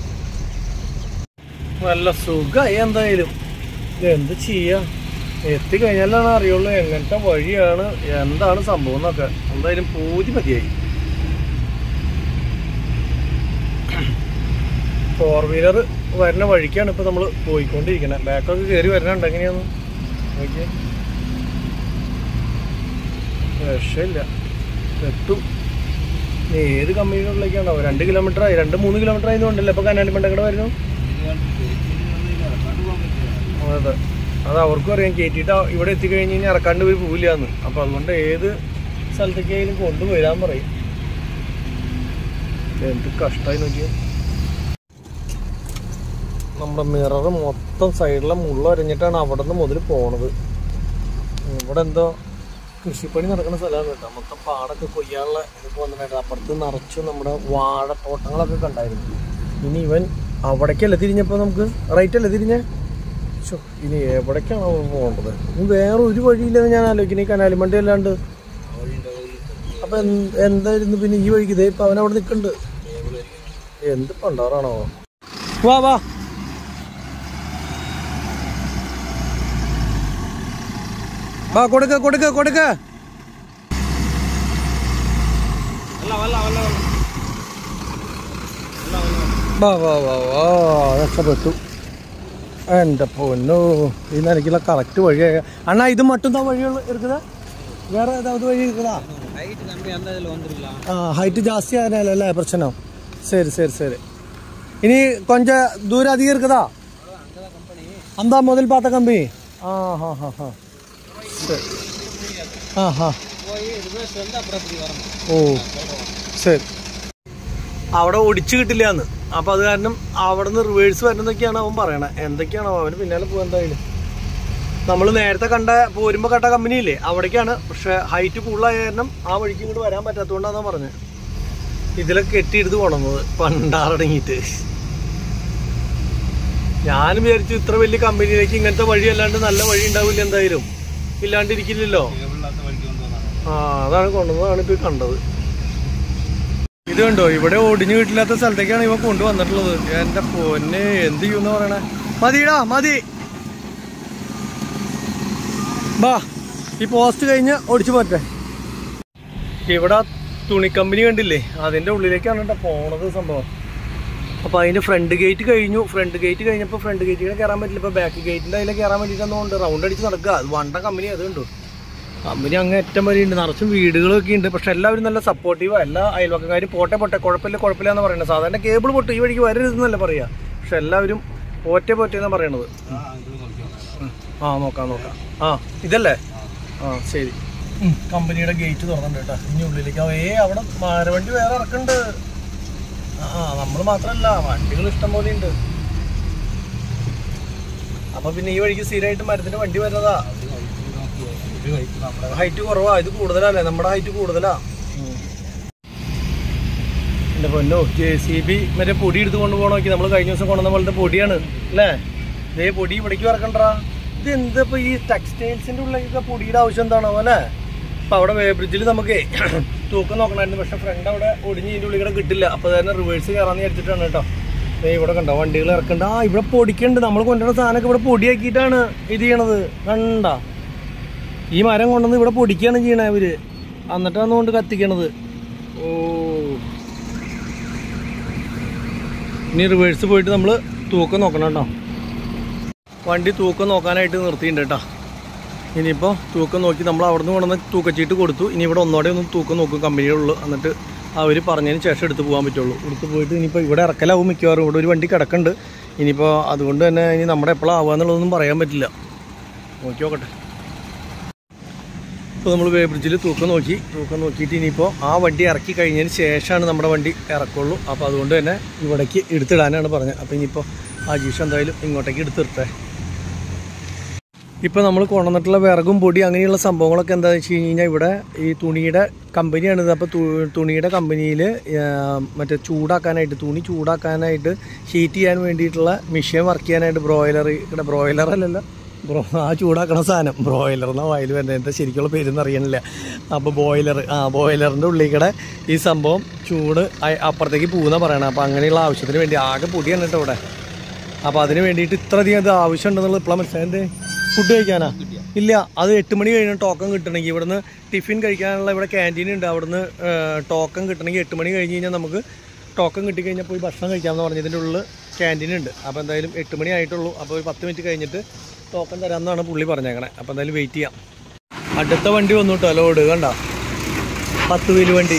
നല്ല സുഖമായി എന്തായാലും എന്ത് ചെയ്യാ എത്തിക്കഴിഞ്ഞാലാണ് അറിയുള്ളൂ എങ്ങനത്തെ വഴിയാണ് എന്താണ് സംഭവം എന്നൊക്കെ എന്തായാലും പൂതി മതിയായി ഫോർ വീലർ വരുന്ന വഴിക്കാണ് ഇപ്പൊ നമ്മൾ പോയിക്കൊണ്ടിരിക്കുന്നത് ബാക്കൊക്കെ കയറി വരണുണ്ട് എങ്ങനെയാന്ന് നോക്കിയേ രക്ഷയില്ല എത്തും ഇനി ഏത് കമ്പനികളിലേക്കാണോ രണ്ട് കിലോമീറ്റർ ആയി രണ്ട് മൂന്ന് കിലോമീറ്റർ ആയതുകൊണ്ടല്ലേ ഇപ്പൊ കനാലിമണ്ടങ്ങടെ വരുന്നു അതെ അത് അവർക്കും അറിയാം കയറ്റിയിട്ട് ഇവിടെ എത്തിക്കഴിഞ്ഞ് കഴിഞ്ഞാൽ ഇറക്കാണ്ട് പോയി പോവില്ലാന്ന് അപ്പൊ അതുകൊണ്ട് ഏത് സ്ഥലത്തേക്കായാലും കൊണ്ടുവരാൻ പറയും എന്ത് കഷ്ടമായി നോക്കിയ നമ്മുടെ മിറർ മൊത്തം സൈഡിലെ മുള്ള അരഞ്ഞിട്ടാണ് അവിടെ നിന്ന് മുതൽ പോണത് ഇവിടെ എന്തോ കൃഷിപ്പണി നടക്കുന്ന സ്ഥലമാണ് കേട്ടോ മൊത്തം പാടൊക്കെ കൊയ്യാനുള്ള ഇതൊക്കെ വന്നിട്ടുണ്ടായിരുന്നു അപ്പുറത്ത് നിറച്ചു നമ്മുടെ വാഴത്തോട്ടങ്ങളൊക്കെ കണ്ടായിരുന്നു ഇനി ഇവൻ അവിടേക്കല്ലേ തിരിഞ്ഞപ്പോൾ നമുക്ക് റൈറ്റ് അല്ലേ തിരിഞ്ഞേ ശോ, ഇനി എവിടേക്കാണ് അവൻ പോകേണ്ടത് ഇനി വേറെ ഒരു വഴിയില്ലെന്ന് ഞാൻ ആലോചിക്കുന്നത് ഈ കനാലിമണ്ടി അല്ലാണ്ട് അപ്പൊ എന്ത്- എന്തായിരുന്നു പിന്നെ ഈ വഴിക്ക് ഇതേ ഇപ്പൊ അവൻ അവിടെ നിൽക്കുന്നുണ്ട് എന്ത് പണ്ടാറാണോ വാ വാ വാ കൊടുക്ക കൊടുക്ക കൊടുക്ക വാ വാ വാ വാ രക്ഷപ്പെട്ടു എൻ്റെ പൊന്നു ഈ നിലയ്ക്കുള്ള കറക്റ്റ് വഴിയായ അണ്ണാ ഇത് മട്ടും താ വഴിയുള്ള இருக்குதா വേറെ ഏதாவது വഴി இருக்குதா ஹைட் கம்மி அந்த இதில் வந்துருக்கலாம் ആ ഹൈറ്റ് ജാസ്തി ആയാലല്ലേ പ്രശ്നം ശരി ശരി ശരി ഇനി കൊഞ്ച ദൂരം അധികം இருக்குதா அந்த முதல் பார்த்த கம்பி ஆ ஹா ஹா ஹா சரி ஆ ஹா போய் ரிவர்ஸ் வந்து அப்புறம் இப்படி வரணும் ഓ ശരി അവിടെ ഒടിച്ചു കിട്ടില്ലാന്ന് അപ്പൊ അത് കാരണം അവിടെ നിന്ന് റിവേഴ്സ് വരുന്നതൊക്കെയാണ് അവൻ പറയണേ എന്തൊക്കെയാണോ അവന് പിന്നാലെ പോകാൻ എന്തായാലും നമ്മൾ നേരത്തെ കണ്ട പോരുമ്പോ കണ്ട കമ്പനി ഇല്ലേ അവിടേക്കാണ് പക്ഷെ ഹൈറ്റ് കൂടുതലായ കാരണം ആ വഴിക്ക് ഇങ്ങോട്ട് വരാൻ പറ്റാത്തതുകൊണ്ടാണ് പറഞ്ഞത് ഇതിലൊക്കെ കെട്ടിയെടുത്ത് കൊണ്ടുവന്നത് പണ്ടാറടങ്ങിയിട്ട് ഞാനും വിചാരിച്ചു ഇത്ര വലിയ കമ്പനിയിലേക്ക് ഇങ്ങനത്തെ വഴി അല്ലാണ്ട് നല്ല വഴി ഉണ്ടാവില്ല എന്തായാലും ഇല്ലാണ്ടിരിക്കില്ലല്ലോ കേബിളില്ലാത്ത വഴിക്ക് കൊണ്ടുവന്നാണ് ആ അതാണ് കൊണ്ടുവന്നതാണ് ഇപ്പൊ ഈ കണ്ടത് ഇത് കണ്ടോ ഇവിടെ ഒടിഞ്ഞു കിട്ടില്ലാത്ത സ്ഥലത്തേക്കാണ് ഇവ കൊണ്ടുവന്നിട്ടുള്ളത് എന്റെ പൊന്നെ എന്ത് ചെയ്യുന്ന പറയണേ മതിടാ മതി ബാ ഈ പോസ്റ്റ് കഴിഞ്ഞ് ഒടിച്ചു പോറ്റെ ഇവിടെ തുണിക്കമ്പനി കണ്ടില്ലേ അതിന്റെ ഉള്ളിലേക്കാണ് കേട്ടോ പോണത് സംഭവം അപ്പൊ അതിന്റെ ഫ്രണ്ട് ഗേറ്റ് കഴിഞ്ഞു ഫ്രണ്ട് ഗേറ്റ് കഴിഞ്ഞപ്പോൾ ഫ്രണ്ട് ഗേറ്റിൽ കയറാൻ പറ്റില്ല ഇപ്പൊ ബാക്ക് ഗേറ്റിന്റെ അതിലെ കയറാൻ വേണ്ടിയിട്ടൊന്നുകൊണ്ട് റൗണ്ട് അടിച്ച് നടക്കുക അത് വണ്ട കമ്പനി അത് കണ്ടു കമ്പനി അങ്ങ് ഏറ്റവും വരെ ഉണ്ട് നിറച്ചും വീടുകളൊക്കെ ഉണ്ട് പക്ഷെ എല്ലാവരും നല്ല സപ്പോർട്ടീവാ എല്ലാ അയൽവക്കക്കാരും പോട്ടെ പോട്ടെ കുഴപ്പമില്ല കുഴപ്പമില്ല എന്ന് പറയുന്നത് സാധാരണ കേബിൾ പൊട്ട് ഈ വഴിക്ക് വരരുതെന്നല്ല പറയാ പക്ഷെ എല്ലാവരും പോറ്റെ പോറ്റെ എന്നാ പറയണത് ആ നോക്കാം നോക്കാം ആ ഇതല്ലേ ആ ശരി കമ്പനിയുടെ ഗേറ്റ് തുറന്നിട്ടുണ്ട് കേട്ടോ ഇനി ഉള്ളിലേക്ക് ഏ അവിടെ മാരവണ്ടി വേറെ ഇറക്കുന്നുണ്ട് ആ നമ്മൾ മാത്രല്ല വണ്ടികൾ ഇഷ്ടം പോലെ ഉണ്ട് അപ്പൊ പിന്നെ ഈ വഴിക്ക് സ്ഥിരമായിട്ട് മരത്തിന്റെ വണ്ടി വരുന്നതാ ഒരു ഹൈറ്റ് നമ്മുടെ ഹൈറ്റ് കുറവാ ഇത് കൂടുതലല്ലേ നമ്മുടെ ഹൈറ്റ് കൂടുതലാ എന്റെ പൊന്നോ ജെ സി ബി മറ്റേ പൊടി എടുത്ത് കൊണ്ടുപോകണ നോക്കി നമ്മൾ കഴിഞ്ഞ ദിവസം കൊണ്ടുവന്ന പോലത്തെ പൊടിയാണ് അല്ലേ ഇതേ പൊടി ഇവിടേക്ക് ഇറക്കണ്ടാ ഇത് എന്താ ഇപ്പൊ ഈ ടെക്സ്റ്റൈൽസിന്റെ ഉള്ളിലൊക്കെ പൊടിയുടെ ആവശ്യം എന്താണോ അല്ലേ അപ്പൊ അവിടെ വേ ബ്രിഡ്ജിൽ നമുക്ക് തൂക്കം നോക്കണമായിരുന്നു പക്ഷെ ഫ്രണ്ട് അവിടെ ഒടിഞ്ഞ് ഇതിന്റെ ഉള്ളിൽ കൂടെ കിട്ടില്ല അപ്പൊ തന്നെ റിവേഴ്സ് കയറാന്ന് വിചാരിച്ചിട്ടാണ് കേട്ടോ ദേ ഇവിടെ കണ്ടോ വണ്ടികൾ ഇറക്കണ്ട ആ ഇവിടെ പൊടിക്കണ്ട് നമ്മൾ കൊണ്ടുവരുന്ന സാധനമൊക്കെ ഇവിടെ പൊടിയാക്കിയിട്ടാണ് ഇത് ചെയ്യണത് കണ്ടാ ഈ മരം കൊണ്ടുവന്ന് ഇവിടെ പൊടിക്കുകയാണ് ചെയ്യണേ ഇവര് എന്നിട്ടാണ് കൊണ്ട് കത്തിക്കണത് ഓ ഇനി റിവേഴ്സ് പോയിട്ട് നമ്മൾ തൂക്കം നോക്കണം കേട്ടോ വണ്ടി തൂക്കം നോക്കാനായിട്ട് നിർത്തിയിട്ടുണ്ട് കേട്ടോ ഇനിയിപ്പോൾ തൂക്കം നോക്കി നമ്മൾ അവിടെ നിന്ന് കൊണ്ടുവന്ന് തൂക്കച്ചീട്ട് കൊടുത്തു ഇനി ഇവിടെ ഒന്നോടെ ഒന്ന് തൂക്കം നോക്കും കമ്പനികളുള്ളൂ എന്നിട്ട് അവർ പറഞ്ഞതിന് ശേഷം എടുത്ത് പോകാൻ പറ്റുള്ളൂ എടുത്ത് പോയിട്ട് ഇനിയിപ്പോൾ ഇവിടെ ഇറക്കലാവും മിക്കവാറും ഇവിടെ ഒരു വണ്ടി കിടക്കുന്നുണ്ട് ഇനിയിപ്പോൾ അതുകൊണ്ട് തന്നെ ഇനി നമ്മുടെ എപ്പോഴാണ് ആവുക എന്നുള്ളതൊന്നും പറയാൻ പറ്റില്ല നോക്കി നോക്കട്ടെ ഇപ്പോൾ നമ്മൾ വേ ബ്രിഡ്ജിൽ തൂക്കം നോക്കി തൂക്കം നോക്കിയിട്ട് ഇനിയിപ്പോൾ ആ വണ്ടി ഇറക്കി കഴിഞ്ഞതിന് ശേഷമാണ് നമ്മുടെ വണ്ടി ഇറക്കുള്ളൂ അപ്പോൾ അതുകൊണ്ട് തന്നെ ഇവിടേക്ക് എടുത്തിടാനാണ് പറഞ്ഞത് അപ്പോൾ ഇനിയിപ്പോൾ അജീഷ് എന്തായാലും ഇങ്ങോട്ടേക്ക് എടുത്തിട്ടെ ഇപ്പോൾ നമ്മൾ കൊണ്ടുവന്നിട്ടുള്ള വിറകും പൊടി അങ്ങനെയുള്ള സംഭവങ്ങളൊക്കെ എന്താണെന്ന് വെച്ച് കഴിഞ്ഞ് കഴിഞ്ഞാൽ ഇവിടെ ഈ തുണിയുടെ കമ്പനിയാണിത് അപ്പോൾ തുണിയുടെ കമ്പനിയിൽ മറ്റേ ചൂടാക്കാനായിട്ട് തുണി ചൂടാക്കാനായിട്ട് ഹീറ്റ് ചെയ്യാൻ വേണ്ടിയിട്ടുള്ള മെഷീൻ വർക്ക് ചെയ്യാനായിട്ട് ബ്രോയിലർ ഇവിടെ ബ്രോയിലർ അല്ലല്ലോ ബ്രോ ആ ചൂടാക്കണ സാധനം ബ്രോയിലർ എന്നാ വായിൽ വരുന്നത് എന്താ ശരിക്കുള്ള പേരൊന്നും അറിയണില്ല അപ്പോൾ ബോയിലർ ആ ബോയിലറിൻ്റെ ഉള്ളിൽ കൂടെ ഈ സംഭവം ചൂട് അ- അപ്പുറത്തേക്ക് പോകുന്ന പറയണം അപ്പോൾ അങ്ങനെയുള്ള ആവശ്യത്തിന് വേണ്ടി ആകെ പൊടിയാണ് കേട്ടോ ഇവിടെ അപ്പോൾ അതിന് വേണ്ടിയിട്ട് ഇത്രയധികം ഇത് ആവശ്യമുണ്ടെന്നുള്ളത് ഇപ്പോഴാണ് മനസ്സിലായത് ഫുഡ് കഴിക്കാനാ ഇല്ല അത് എട്ട് മണി കഴിഞ്ഞ് ടോക്കൺ കിട്ടണമെങ്കിൽ ഇവിടുന്ന് ടിഫിൻ കഴിക്കാനുള്ള ഇവിടെ ക്യാൻറ്റീൻ ഉണ്ട് അവിടുന്ന് ടോക്കൺ കിട്ടണമെങ്കിൽ എട്ട് മണി കഴിഞ്ഞ് കഴിഞ്ഞാൽ നമുക്ക് ടോക്കൺ കിട്ടിക്കഴിഞ്ഞാൽ പോയി ഭക്ഷണം കഴിക്കാമെന്ന് പറഞ്ഞതിൻ്റെ ഉള്ളിൽ ക്യാൻറ്റീൻ ഉണ്ട് അപ്പോൾ എന്തായാലും എട്ട് മണി ആയിട്ടുള്ളൂ അപ്പോൾ ഒരു പത്ത് മിനിറ്റ് കഴിഞ്ഞിട്ട് ടോക്കൺ തരാമെന്നാണ് പുള്ളി പറഞ്ഞേക്കണേ അപ്പോൾ എന്തായാലും വെയിറ്റ് ചെയ്യാം അടുത്ത വണ്ടി വന്നു കേട്ടോ ലോഡ് കണ്ട പത്ത് വീല് വണ്ടി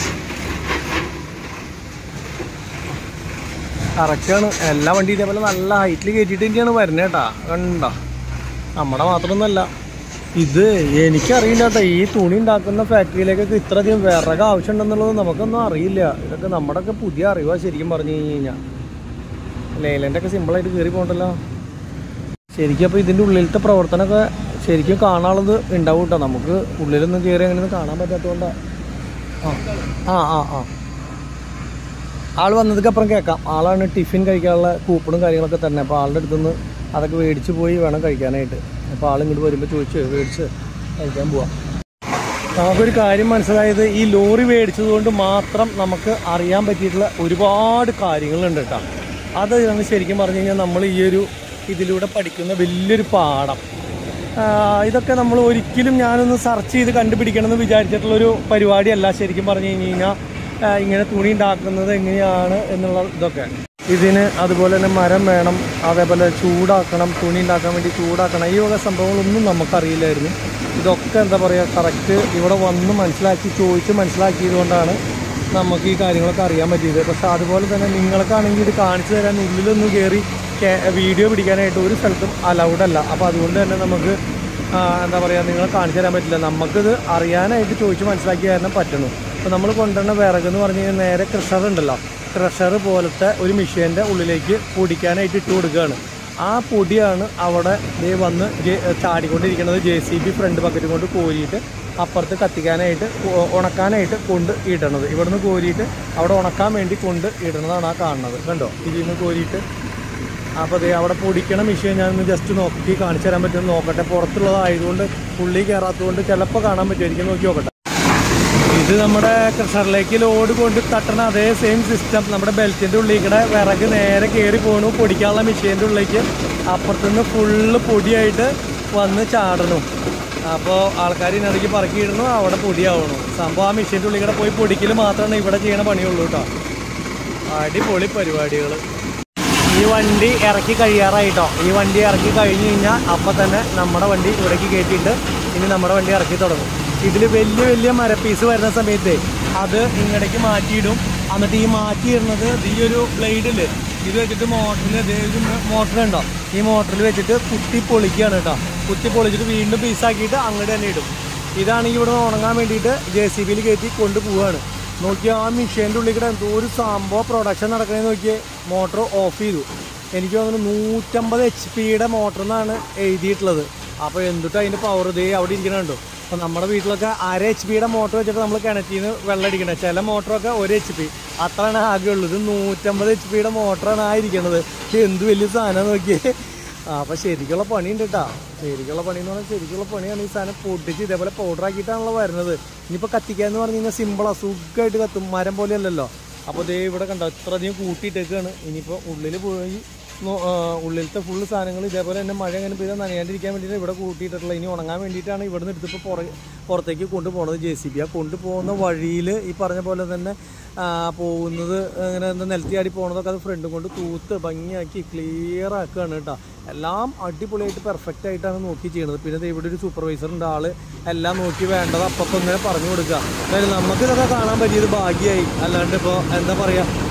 കറക്റ്റാണ് എല്ലാ വണ്ടി ഇതേപോലെ നല്ല ഹൈറ്റിൽ കയറ്റിയിട്ട് തന്നെയാണ് വരുന്നത് കേട്ടാ കണ്ട നമ്മുടെ മാത്രമൊന്നുമല്ല ഇത് എനിക്കറിയില്ല കേട്ടോ ഈ തുണി ഉണ്ടാക്കുന്ന ഫാക്ടറിയിലേക്കൊക്കെ ഇത്രയധികം വിറക് ആവശ്യമുണ്ടെന്നുള്ളത് നമുക്കൊന്നും അറിയില്ല ഇതൊക്കെ നമ്മുടെയൊക്കെ പുതിയ അറിവാ ശരിക്കും പറഞ്ഞു കഴിഞ്ഞ് കഴിഞ്ഞാൽ ലേലൻ്റെ ഒക്കെ സിമ്പിളായിട്ട് കയറി പോകണ്ടല്ലോ ശരിക്കും അപ്പോൾ ഇതിൻ്റെ ഉള്ളിലത്തെ പ്രവർത്തനമൊക്കെ ശരിക്കും കാണാനുള്ളത് ഉണ്ടാവും കേട്ടോ നമുക്ക് ഉള്ളിലൊന്നും കയറി അങ്ങനെയൊന്നും കാണാൻ പറ്റാത്തതുകൊണ്ടാണ് ആ ആ ആ ആ ആൾ വന്നതൊക്കെ അപ്പുറം കേൾക്കാം ആളാണ് ടിഫിൻ കഴിക്കാനുള്ള കൂപ്പണും കാര്യങ്ങളൊക്കെ തന്നെ അപ്പോൾ ആളുടെ അടുത്തുനിന്ന് അതൊക്കെ മേടിച്ച് പോയി വേണം കഴിക്കാനായിട്ട് അപ്പോൾ ആൾ ഇങ്ങോട്ട് വരുമ്പോൾ ചോദിച്ച് മേടിച്ച് കഴിക്കാൻ പോവാം നമുക്കൊരു കാര്യം മനസ്സിലായത് ഈ ലോറി മേടിച്ചത് കൊണ്ട് മാത്രം നമുക്ക് അറിയാൻ പറ്റിയിട്ടുള്ള ഒരുപാട് കാര്യങ്ങളുണ്ട് കേട്ടോ അതാണ് ശരിക്കും പറഞ്ഞു കഴിഞ്ഞാൽ നമ്മൾ ഈ ഒരു ഇതിലൂടെ പഠിക്കുന്ന വലിയൊരു പാഠം ആ, ഇതൊക്കെ നമ്മൾ ഒരിക്കലും ഞാനൊന്ന് സെർച്ച് ചെയ്ത് കണ്ടുപിടിക്കണമെന്ന് വിചാരിച്ചിട്ടുള്ളൊരു പരിപാടിയല്ല ശരിക്കും പറഞ്ഞു കഴിഞ്ഞ് കഴിഞ്ഞാൽ ആ, ഇങ്ങനെ തുണി ഉണ്ടാക്കുന്നത് എങ്ങനെയാണ് എന്നുള്ള ഇതൊക്കെ ഇതിന് അതുപോലെ തന്നെ മരം വേണം അതേപോലെ ചൂടാക്കണം തുണി ഉണ്ടാക്കാൻ വേണ്ടി ചൂടാക്കണം ഈ വക സംഭവങ്ങളൊന്നും നമുക്കറിയില്ലായിരുന്നു ഇതൊക്കെ എന്താ പറയുക കറക്റ്റ് ഇവിടെ വന്ന് മനസ്സിലാക്കി ചോദിച്ച് മനസ്സിലാക്കിയത് കൊണ്ടാണ് നമുക്ക് ഈ കാര്യങ്ങളൊക്കെ അറിയാൻ പറ്റിയത് പക്ഷെ അതുപോലെ തന്നെ നിങ്ങൾക്കാണെങ്കിൽ ഇത് കാണിച്ചു തരാൻ ഉള്ളിലൊന്ന് കയറി വീഡിയോ പിടിക്കാനായിട്ട് ഒരു സ്ഥലത്തും അലൗഡ് അല്ല അപ്പോൾ അതുകൊണ്ട് തന്നെ നമുക്ക് ആ, എന്താ പറയുക നിങ്ങളെ കാണിച്ചു തരാൻ പറ്റില്ല നമുക്കിത് അറിയാനായിട്ട് ചോദിച്ച് മനസ്സിലാക്കി കാരണം പറ്റുന്നു അപ്പോൾ നമ്മൾ കൊണ്ടുവരുന്ന വിറക് എന്ന് പറഞ്ഞു കഴിഞ്ഞാൽ നേരെ ക്രഷർ ഉണ്ടല്ലോ ക്രഷർ പോലത്തെ ഒരു മെഷീൻ്റെ ഉള്ളിലേക്ക് പൊടിക്കാനായിട്ട് ഇട്ട് കൊടുക്കുകയാണ് ആ പൊടിയാണ് അവിടെ ദേ വന്ന് ജെ- ചാടിക്കൊണ്ടിരിക്കുന്നത് J C B front bucket കൊണ്ട് കോരിയിട്ട് അപ്പുറത്ത് കത്തിക്കാനായിട്ട് ഉ- ഉണക്കാനായിട്ട് കൊണ്ട് ഇടണത് ഇവിടുന്ന് കോരിയിട്ട് അവിടെ ഉണക്കാൻ വേണ്ടി കൊണ്ട് ഇടുന്നതാണ് ആ കാണുന്നത് കണ്ടോ ഇതിൽ നിന്ന് കോരിയിട്ട് അപ്പോൾ ദേ അവിടെ പൊടിക്കണ മെഷീൻ ഞാനൊന്ന് ജസ്റ്റ് നോക്കി കാണിച്ചു തരാൻ പറ്റുമെന്ന് നോക്കട്ടെ പുറത്തുള്ളതായതുകൊണ്ട് പുള്ളി കയറാത്തതുകൊണ്ട് ചിലപ്പോൾ കാണാൻ പറ്റുമായിരിക്കും നോക്കി നോക്കട്ടെ ഇത് നമ്മുടെ ക്രഷറിലേക്ക് ലോഡ് കൊണ്ട് തട്ടണ അതേ സെയിം സിസ്റ്റം നമ്മുടെ ബെൽറ്റിന്റെ ഉള്ളിൽ കൂടെ വിറക് നേരെ കയറി പോണു പൊടിക്കാനുള്ള മെഷീൻ്റെ ഉള്ളിലേക്ക് അപ്പുറത്തുനിന്ന് ഫുള്ള് പൊടിയായിട്ട് വന്ന് ചാടണു അപ്പോൾ ആൾക്കാർ ഇതിനിടയ്ക്ക് പറക്കിയിടുന്നു അവിടെ പൊടിയാവണു സംഭവം ആ മെഷീൻ്റെ ഉള്ളിൽ കൂടെ പോയി പൊടിക്കൽ മാത്രമാണ് ഇവിടെ ചെയ്യണ പണിയുള്ളൂ കേട്ടോ അടിപൊളി പരിപാടികൾ ഈ വണ്ടി ഇറക്കി കഴിയാറായിട്ടോ ഈ വണ്ടി ഇറക്കി കഴിഞ്ഞ് കഴിഞ്ഞാൽ അപ്പം തന്നെ നമ്മുടെ വണ്ടി ഇവിടേക്ക് കയറ്റിയിട്ട് ഇനി നമ്മുടെ വണ്ടി ഇറക്കി തുടങ്ങും ഇതിൽ വലിയ വലിയ മരപ്പീസ് വരുന്ന സമയത്ത് അത് ഇങ്ങടേക്ക് മാറ്റിയിടും എന്നിട്ട് ഈ മാറ്റിയിടുന്നത് ഈ ഒരു ബ്ലേഡിൽ ഇത് വെച്ചിട്ട് മോട്ടറിൽ ഒരു മോട്ടർ ഉണ്ടോ ഈ മോട്ടറിൽ വെച്ചിട്ട് കുത്തി പൊളിക്കുകയാണ് കേട്ടോ കുത്തി പൊളിച്ചിട്ട് വീണ്ടും പീസാക്കിയിട്ട് അങ്ങോട്ട് തന്നെ ഇടും ഇതാണെങ്കിൽ ഇവിടെ ഉണങ്ങാൻ വേണ്ടിയിട്ട് ജെ സി ബിയിൽ കയറ്റി കൊണ്ടുപോവാണ് നോക്കിയാൽ ആ മെഷീൻ്റെ ഉള്ളിൽ കൂടെ എന്തോ ഒരു സംഭവം പ്രൊഡക്ഷൻ നടക്കണേന്ന് നോക്കിയേ മോട്ടർ ഓഫ് ചെയ്തു എനിക്ക് തോന്നുന്നു നൂറ്റമ്പത് എച്ച് പിയുടെ മോട്ടർ എന്നാണ് എഴുതിയിട്ടുള്ളത് അപ്പോൾ എന്തിട്ട് അതിൻ്റെ പവർ ഇതേ അവിടെ ഇരിക്കണുണ്ടോ അപ്പോൾ നമ്മുടെ വീട്ടിലൊക്കെ അര എച്ച് പിയുടെ മോട്ടർ വെച്ചിട്ട് നമ്മൾ കിണറ്റിൽ നിന്ന് വെള്ളം അടിക്കണത് ചില മോട്ടറൊക്കെ ഒരു എച്ച് പി അത്രയാണ് ആകെ ഉള്ളത് ഇത് നൂറ്റമ്പത് എച്ച് പിയുടെ മോട്ടറാണ് ആ ഇരിക്കണത് ഇത് എന്ത് വലിയ സാധനം നോക്കിയേ ആ അപ്പോൾ ശരിക്കുള്ള പണിയുണ്ട് കേട്ടോ ശരിക്കുള്ള പണി എന്ന് പറഞ്ഞാൽ ശരിക്കുള്ള പണിയാണ് ഈ സാധനം പൊട്ടിച്ച് ഇതേപോലെ പൗഡർ ആക്കിയിട്ടാണല്ലോ വരുന്നത് ഇനിയിപ്പോൾ കത്തിക്കാന്ന് പറഞ്ഞു കഴിഞ്ഞാൽ സിമ്പിളാണ് സുഖമായിട്ട് കത്തും മരം പോലെ അല്ലല്ലോ അപ്പോൾ ദേ ഇവിടെ കണ്ടോ ഇത്ര അധികം കൂട്ടിയിട്ടേക്കാണ് ഇനിയിപ്പോൾ ഉള്ളിൽ പോയി നോ- ആ, ഉള്ളിലത്തെ ഫുള്ള് സാധനങ്ങൾ ഇതേപോലെ തന്നെ മഴ അങ്ങനെ പെയ്താൽ നനയാണ്ടിരിക്കാൻ വേണ്ടിയിട്ട് ഇവിടെ കൂട്ടിയിട്ടുള്ളത് ഇനി ഉണങ്ങാൻ വേണ്ടിയിട്ടാണ് ഇവിടെ നിന്ന് എടുത്തിപ്പോൾ പുറ പുറത്തേക്ക് കൊണ്ടുപോകുന്നത് ജെ സി ബി ആ കൊണ്ടുപോകുന്ന വഴിയിൽ ഈ പറഞ്ഞ പോലെ തന്നെ ആ, പോകുന്നത് ഇങ്ങനെ എന്താ നിലത്തിയാടി പോകുന്നതൊക്കെ അത് ഫ്രണ്ടും കൊണ്ട് തൂത്ത് ഭംഗിയാക്കി ക്ലിയർ ആക്കുകയാണ് കേട്ടോ എല്ലാം അടിപൊളിയായിട്ട് പെർഫെക്റ്റ് ആയിട്ടാണ് നോക്കി ചെയ്യുന്നത് പിന്നെ ദേ ഇവിടെ ഒരു സൂപ്പർവൈസർ ഉണ്ട് ആള് എല്ലാം നോക്കി വേണ്ടത് അപ്പം ഇങ്ങനെ പറഞ്ഞു കൊടുക്കുക അതായത് നമുക്ക് ഇതൊക്കെ കാണാൻ പറ്റിയത് ഭാഗ്യമായി അല്ലാണ്ട് ഇപ്പോൾ എന്താ പറയുക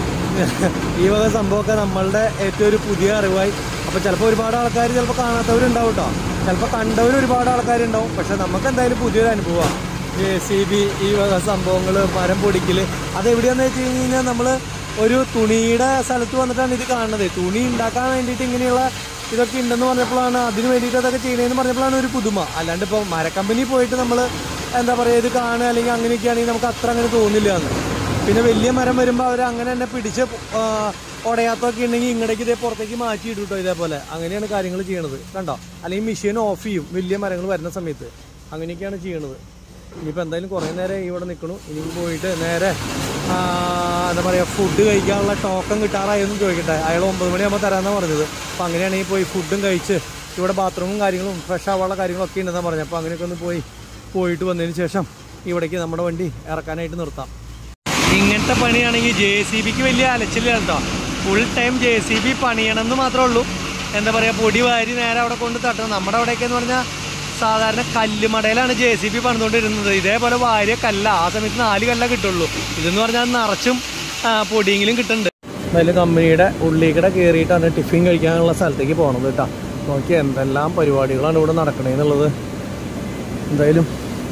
ഈ വക സംഭവമൊക്കെ നമ്മളുടെ ഏറ്റവും ഒരു പുതിയ അറിവായി അപ്പോൾ ചിലപ്പോൾ ഒരുപാട് ആൾക്കാർ ചിലപ്പോൾ കാണാത്തവരുണ്ടാവും കേട്ടോ ചിലപ്പോൾ കണ്ടവർ ഒരുപാട് ആൾക്കാരുണ്ടാവും പക്ഷെ നമുക്ക് എന്തായാലും പുതിയൊരു അനുഭവമാണ് ജെ സി ബി ഈ വക സംഭവങ്ങൾ മരം പൊടിക്കൽ അതെവിടെയാണെന്ന് വെച്ച് കഴിഞ്ഞ് കഴിഞ്ഞാൽ നമ്മൾ ഒരു തുണിയുടെ സ്ഥലത്ത് വന്നിട്ടാണ് ഇത് കാണുന്നത് തുണി ഉണ്ടാക്കാൻ വേണ്ടിയിട്ട് ഇങ്ങനെയുള്ള ഇതൊക്കെ ഉണ്ടെന്ന് പറഞ്ഞപ്പോഴാണ് അതിന് വേണ്ടിയിട്ട് അതൊക്കെ ചെയ്യണതെന്ന് പറഞ്ഞപ്പോഴാണ് ഒരു പുതുമ അല്ലാണ്ട് ഇപ്പോൾ മരക്കമ്പനി പോയിട്ട് നമ്മൾ എന്താ പറയുക ഇത് കാണുക അല്ലെങ്കിൽ അങ്ങനെയൊക്കെ ആണെങ്കിൽ നമുക്ക് അത്ര അങ്ങനെ തോന്നില്ല എന്ന് പിന്നെ വലിയ മരം വരുമ്പോൾ അവർ അങ്ങനെ തന്നെ പിടിച്ച് ആ, ഉടയാത്തൊക്കെ ഉണ്ടെങ്കിൽ ഇങ്ങടേക്ക് ഇതേ പുറത്തേക്ക് മാറ്റി ഇടും കേട്ടോ ഇതേപോലെ അങ്ങനെയാണ് കാര്യങ്ങൾ ചെയ്യണത് കണ്ടോ അല്ലെങ്കിൽ മെഷീൻ ഓഫ് ചെയ്യും വലിയ മരങ്ങൾ വരുന്ന സമയത്ത് അങ്ങനെയൊക്കെയാണ് ചെയ്യണത് ഇനിയിപ്പോൾ എന്തായാലും കുറേ നേരം ഇവിടെ നിൽക്കണു ഇനി പോയിട്ട് നേരെ ആ, എന്താ പറയുക ഫുഡ് കഴിക്കാനുള്ള ടോക്കൺ കിട്ടാറായെന്ന് ചോദിക്കട്ടെ അയാൾ ഒമ്പത് മണിയാകുമ്പോൾ തരാമെന്നാണ് പറഞ്ഞത് അപ്പോൾ അങ്ങനെയാണെങ്കിൽ പോയി ഫുഡും കഴിച്ച് ഇവിടെ ബാത്റൂമും കാര്യങ്ങളും ഫ്രഷ് ആവാനുള്ള കാര്യങ്ങളൊക്കെ ഉണ്ടെന്നാണ് പറഞ്ഞത് അപ്പോൾ അങ്ങനെയൊക്കെ ഒന്ന് പോയി പോയിട്ട് വന്നതിന് ശേഷം ഇവിടേക്ക് നമ്മുടെ വണ്ടി ഇറക്കാനായിട്ട് നിർത്താം ഇങ്ങനത്തെ പണിയാണെങ്കിൽ ജെ സി ബിക്ക് വലിയ അലച്ചില്ല കേട്ടോ full time J C B പണിയണമെന്ന് മാത്രമേ ഉള്ളൂ എന്താ പറയുക പൊടി വാരി നേരെ അവിടെ കൊണ്ട് തട്ടണം നമ്മുടെ അവിടെയൊക്കെ എന്ന് പറഞ്ഞാൽ സാധാരണ കല്ലുമടയിലാണ് ജെ സി ബി പണിതുകൊണ്ടിരുന്നത് ഇതേപോലെ വാരിയ കല്ല ആ സമയത്ത് നാല് കല്ല കിട്ടുള്ളൂ ഇതെന്ന് പറഞ്ഞാൽ നിറച്ചും ആ, പൊടിയെങ്കിലും കിട്ടുന്നുണ്ട് എന്തായാലും കമ്പനിയുടെ ഉള്ളിക്കടെ കയറിയിട്ടാണ് ടിഫിൻ കഴിക്കാനുള്ള സ്ഥലത്തേക്ക് പോകണത് കേട്ടോ നോക്കി എന്തെല്ലാം പരിപാടികളാണ് ഇവിടെ നടക്കണേന്നുള്ളത് എന്തായാലും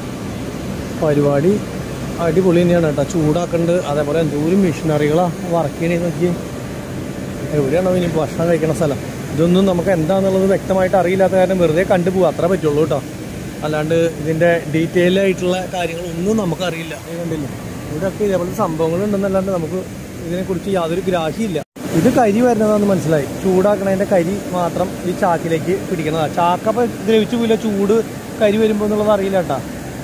പരിപാടി അടിപൊളി തന്നെയാണ് കേട്ടോ ചൂടാക്കുന്നുണ്ട് അതേപോലെ എന്തോരം മെഷീനറികളാണ് വർക്ക് ചെയ്യണേ നോക്കി എവിടെയാണോ ഇനി ഭക്ഷണം കഴിക്കണ സ്ഥലം ഇതൊന്നും നമുക്ക് എന്താണെന്നുള്ളത് വ്യക്തമായിട്ട് അറിയില്ലാത്ത കാരണം വെറുതെ കണ്ടുപോകുക അത്ര പറ്റുള്ളൂ കേട്ടോ അല്ലാണ്ട് ഇതിൻ്റെ ഡീറ്റെയിൽ ആയിട്ടുള്ള കാര്യങ്ങളൊന്നും നമുക്ക് അറിയില്ല ഇത് കണ്ടില്ലേ ഇവിടെയൊക്കെ ഇതേപോലത്തെ സംഭവങ്ങളുണ്ടെന്നല്ലാണ്ട് നമുക്ക് ഇതിനെക്കുറിച്ച് യാതൊരു ഗ്രാഹ്യമില്ല ഇത് കരി വരുന്നതാണെന്ന് മനസ്സിലായി ചൂടാക്കണതിൻ്റെ കരി മാത്രം ഈ ചാക്കിലേക്ക് പിടിക്കണതാണ് ചാക്കപ്പോൾ ദ്രവിച്ചു പോയില്ല ചൂട് കരി വരുമ്പോൾ എന്നുള്ളത് അറിയില്ല കേട്ടോ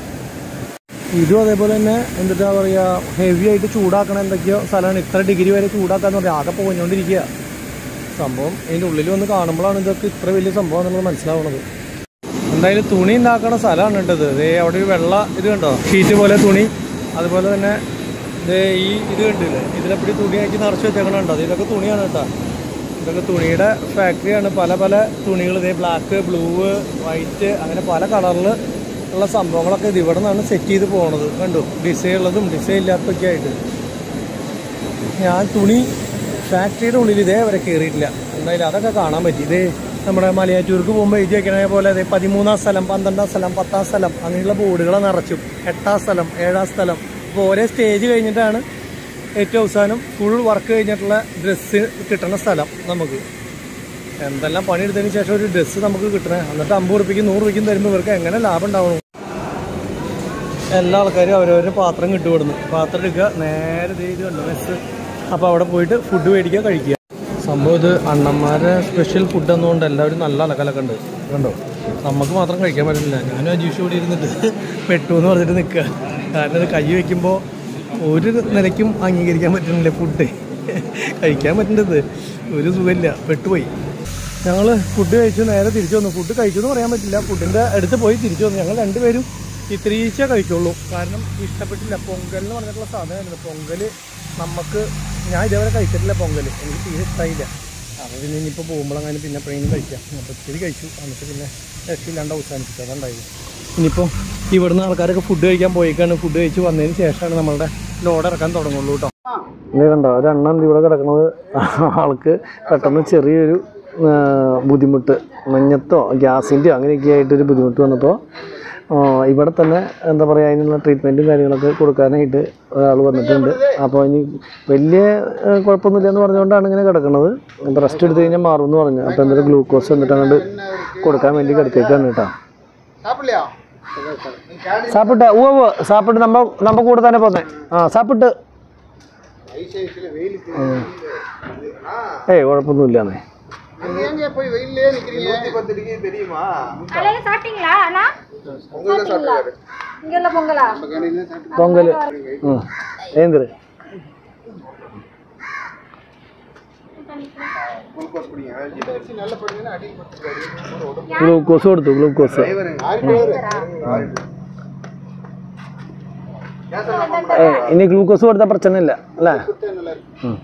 ഇതും അതേപോലെ തന്നെ എന്താ പറയുക ഹെവി ആയിട്ട് ചൂടാക്കണ എന്തൊക്കെയോ സ്ഥലമാണ് ഇത്ര ഡിഗ്രി വരെ ചൂടാക്കാന്ന് പറയാം ആകെ പോഞ്ഞുകൊണ്ടിരിക്കുക സംഭവം അതിൻ്റെ ഉള്ളിൽ വന്ന് കാണുമ്പോഴാണ് ഇതൊക്കെ ഇത്ര വലിയ സംഭവം എന്നുള്ളത് മനസ്സിലാവുന്നത് എന്തായാലും തുണി ഉണ്ടാക്കണ സ്ഥലമാണ് കേട്ടത് ദേ അവിടെ ഒരു വെള്ള ഇത് കണ്ടോ ഷീറ്റ് പോലെ തുണി അതുപോലെ തന്നെ ദേ ഈ ഇത് കണ്ടില്ലേ ഇതിലെപ്പടി തുണിയാക്കി നിറച്ച് വെച്ചേക്കണുണ്ടോ ഇതൊക്കെ തുണിയാണ് കേട്ടോ ഇതൊക്കെ തുണിയുടെ ഫാക്ടറിയാണ് പല പല തുണികൾ ഇതേ ബ്ലാക്ക് ബ്ലൂ വൈറ്റ് അങ്ങനെ പല കളറിൽ ഉള്ള സംഭവങ്ങളൊക്കെ ഇത് ഇവിടെ നിന്നാണ് സെറ്റ് ചെയ്ത് പോണത് കണ്ടു ഡിസൈൻ ഉള്ളതും ഡിസൈൻ ഇല്ലാത്തതൊക്കെ ആയിട്ട് ഞാൻ തുണി ഫാക്ടറിയുടെ ഉള്ളിൽ ഇതേവരെ കയറിയിട്ടില്ല എന്തായാലും അതൊക്കെ കാണാൻ പറ്റി ഇതേ നമ്മുടെ മലയാറ്റൂർക്ക് പോകുമ്പോൾ എഴുതി വെക്കണ പോലെ അതെ പതിമൂന്നാം സ്ഥലം പന്ത്രണ്ടാം സ്ഥലം പത്താം സ്ഥലം അങ്ങനെയുള്ള ബോർഡുകളെ നിറച്ചു എട്ടാം സ്ഥലം ഏഴാം സ്ഥലം അപ്പോൾ ഓരോ സ്റ്റേജ് കഴിഞ്ഞിട്ടാണ് ഏറ്റവും അവസാനം ഫുൾ വർക്ക് കഴിഞ്ഞിട്ടുള്ള ഡ്രസ്സ് കിട്ടുന്ന സ്ഥലം നമുക്ക് എന്തെല്ലാം പണിയെടുത്തതിന് ശേഷം ഒരു ഡ്രസ്സ് നമുക്ക് കിട്ടണേ എന്നിട്ട് അമ്പത് റുപ്യക്കും നൂറ് റുപ്യക്കും തരുമ്പോൾ ഇവർക്ക് എങ്ങനെ ലാഭം ഉണ്ടാവണം എല്ലാ ആൾക്കാരും അവരവരുടെ പാത്രം കിട്ടുവിടുന്നു പാത്രം എടുക്കുക നേരെ ദേ ഇത് കണ്ടു മെസ്സ് അപ്പോൾ അവിടെ പോയിട്ട് ഫുഡ് മേടിക്കുക കഴിക്കുക സംഭവം ഇത് അണ്ണന്മാരെ സ്പെഷ്യൽ ഫുഡ് എന്നുകൊണ്ട് എല്ലാവരും നല്ല അലക്കലൊക്കെ ഉണ്ട് കണ്ടോ നമുക്ക് മാത്രം കഴിക്കാൻ പറ്റില്ല ഞാനും അജീഷ് കൂടി ഇരുന്നിട്ട് പെട്ടു എന്ന് പറഞ്ഞിട്ട് നിൽക്കുക കാരണം ഇത് കൈ വയ്ക്കുമ്പോൾ ഒരു നിലയ്ക്കും അംഗീകരിക്കാൻ പറ്റുന്നില്ല ഫുഡ് കഴിക്കാൻ പറ്റേണ്ടത് ഒരു സുഖമില്ല പെട്ടുപോയി ഞങ്ങൾ ഫുഡ് കഴിച്ചു നേരെ തിരിച്ചു വന്നു ഫുഡ് കഴിച്ചു എന്ന് പറയാൻ പറ്റില്ല ഫുഡിൻ്റെ അടുത്ത് പോയി തിരിച്ചു വന്നു ഞങ്ങൾ രണ്ടുപേരും ഇത്തിരീച്ച കഴിക്കുള്ളൂ കാരണം ഇഷ്ടപ്പെട്ടില്ല പൊങ്കൽ എന്ന് പറഞ്ഞിട്ടുള്ള സാധനമായിരുന്നു പൊങ്കൽ നമുക്ക് ഞാൻ ഇതേവരെ കഴിച്ചിട്ടില്ല പൊങ്കൽ എനിക്ക് തീരെ ഇഷ്ടമായില്ല അപ്പോൾ പിന്നെ ഇനിയിപ്പോൾ പോകുമ്പോഴങ്ങനെ പിന്നെ എപ്പോഴെങ്കിലും കഴിക്കാം അപ്പോൾ ഇത്തിരി കഴിച്ചു എന്നിട്ട് പിന്നെ രക്ഷയില്ലാണ്ട് അവസാനിപ്പിച്ചു അതുണ്ടായി ഇനിയിപ്പോൾ ഇവിടുന്ന് ആൾക്കാരൊക്കെ ഫുഡ് കഴിക്കാൻ പോയിക്കാണ് ഫുഡ് കഴിച്ച് വന്നതിന് ശേഷമാണ് നമ്മളുടെ ലോഡ് ഇറക്കാൻ തുടങ്ങുള്ളൂ കേട്ടോ ഇത് കണ്ടോ ഒരു എണ്ണം ഇവിടെ കിടക്കുന്നത് ആൾക്ക് പെട്ടെന്ന് ചെറിയൊരു ആ, ബുദ്ധിമുട്ട് നെഞ്ഞത്തോ ഗ്യാസിൻ്റെയോ അങ്ങനെയൊക്കെ ആയിട്ടൊരു ബുദ്ധിമുട്ട് വന്നപ്പോൾ ആ, ഇവിടെ തന്നെ എന്താ പറയുക അതിനുള്ള ട്രീറ്റ്മെൻറ്റും കാര്യങ്ങളൊക്കെ കൊടുക്കാനായിട്ട് ഒരാൾ വന്നിട്ടുണ്ട് അപ്പോൾ ഇനി വലിയ ഏഹ്, കുഴപ്പമൊന്നുമില്ല എന്ന് പറഞ്ഞുകൊണ്ടാണ് ഇങ്ങനെ കിടക്കുന്നത് അപ്പോൾ റെസ്റ്റ് എടുത്തു കഴിഞ്ഞാൽ മാറും എന്ന് പറഞ്ഞു അപ്പോൾ എന്തെങ്കിലും ഗ്ലൂക്കോസ് എന്നിട്ട് അങ്ങോട്ട് കൊടുക്കാൻ വേണ്ടി കിടത്തേക്കാണ് കേട്ടോ സാപ്പിട്ട് ഓ ഓ സാപ്പിട്ട് നമ്മ നമ്മ കൂടെ തന്നെ പോന്നെ ആ സാപ്പിട്ട് ഉം. ഏയ് കുഴപ്പമൊന്നുമില്ലാന്നേ காலையில சாப்பிட்டீங்களா அண்ணா சாப்பிட்டீங்களா இங்க உள்ள பொங்கலா പൊങ്കൽ ഏന്തര് ഗ്ലൂക്കോസ് കൊടുത്തു ഗ്ലൂക്കോസ് ഏ ഇനി ഗ്ലൂക്കോസ് കൊടുത്താൽ പ്രശ്നമില്ല അല്ലേ ഉം.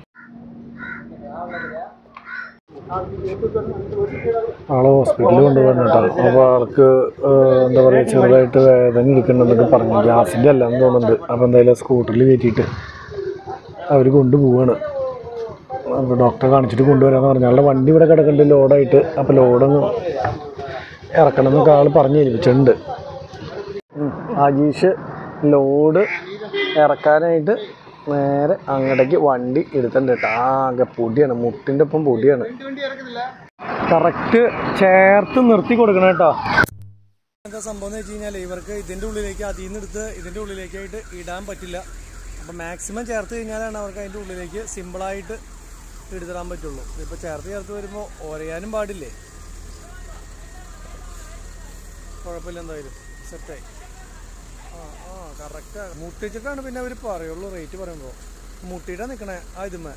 ആളെ ഹോസ്പിറ്റലിൽ കൊണ്ടുപോകണം കേട്ടോ അപ്പോൾ ആൾക്ക് ഏഹ്, എന്താ പറയുക ചെറുതായിട്ട് വേദന ഇരിക്കണമെന്നൊക്കെ പറഞ്ഞു ഗ്യാസിൻ്റെ അല്ലാന്ന് തോന്നുന്നുണ്ട് അപ്പോൾ എന്തായാലും സ്കൂട്ടറിൽ കയറ്റിയിട്ട് അവർ കൊണ്ടുപോവാണ് അപ്പോൾ ഡോക്ടറെ കാണിച്ചിട്ട് കൊണ്ടുവരാമെന്ന് പറഞ്ഞു ആളുടെ വണ്ടി ഇവിടെ കിടക്കുന്നുണ്ട് ലോഡായിട്ട് അപ്പോൾ ലോഡൊന്ന് ഇറക്കണം എന്നൊക്കെ ആൾ പറഞ്ഞു ഏൽപ്പിച്ചിട്ടുണ്ട് ഉം. അജീഷ് ലോഡ് ഇറക്കാനായിട്ട് നേരെ അങ്ങോട്ടേക്ക് വണ്ടി എടുത്തിട്ടുണ്ട് കേട്ടോ ആകെ പൊടിയാണ് മുട്ടിൻ്റെ ഒപ്പം പൊടിയാണ് കറക്റ്റ് ചേർത്ത് നിർത്തി കൊടുക്കണം കേട്ടോ എന്താ സംഭവം എന്ന് വെച്ച് കഴിഞ്ഞാൽ ഇവർക്ക് ഇതിൻ്റെ ഉള്ളിലേക്ക് അതിൽ നിന്ന് എടുത്ത് ഇതിൻ്റെ ഉള്ളിലേക്കായിട്ട് ഇടാൻ പറ്റില്ല അപ്പം മാക്സിമം ചേർത്ത് കഴിഞ്ഞാലാണ് അവർക്ക് അതിൻ്റെ ഉള്ളിലേക്ക് സിമ്പിളായിട്ട് എടുത്തിടാൻ പറ്റുള്ളൂ ഇപ്പോൾ ചേർത്ത് ചേർത്ത് വരുമ്പോൾ ഒരയാനും പാടില്ലേ കുഴപ്പമില്ല എന്തായാലും സെറ്റായി ആ ആ കറക്റ്റ് മുട്ടിച്ചിട്ടാണ് പിന്നെ അവർ പറയുള്ളൂ റേറ്റ് പറയുമ്പോൾ മുട്ടിയിട്ടാ നിൽക്കണേ ആ ഇതുമ്മേ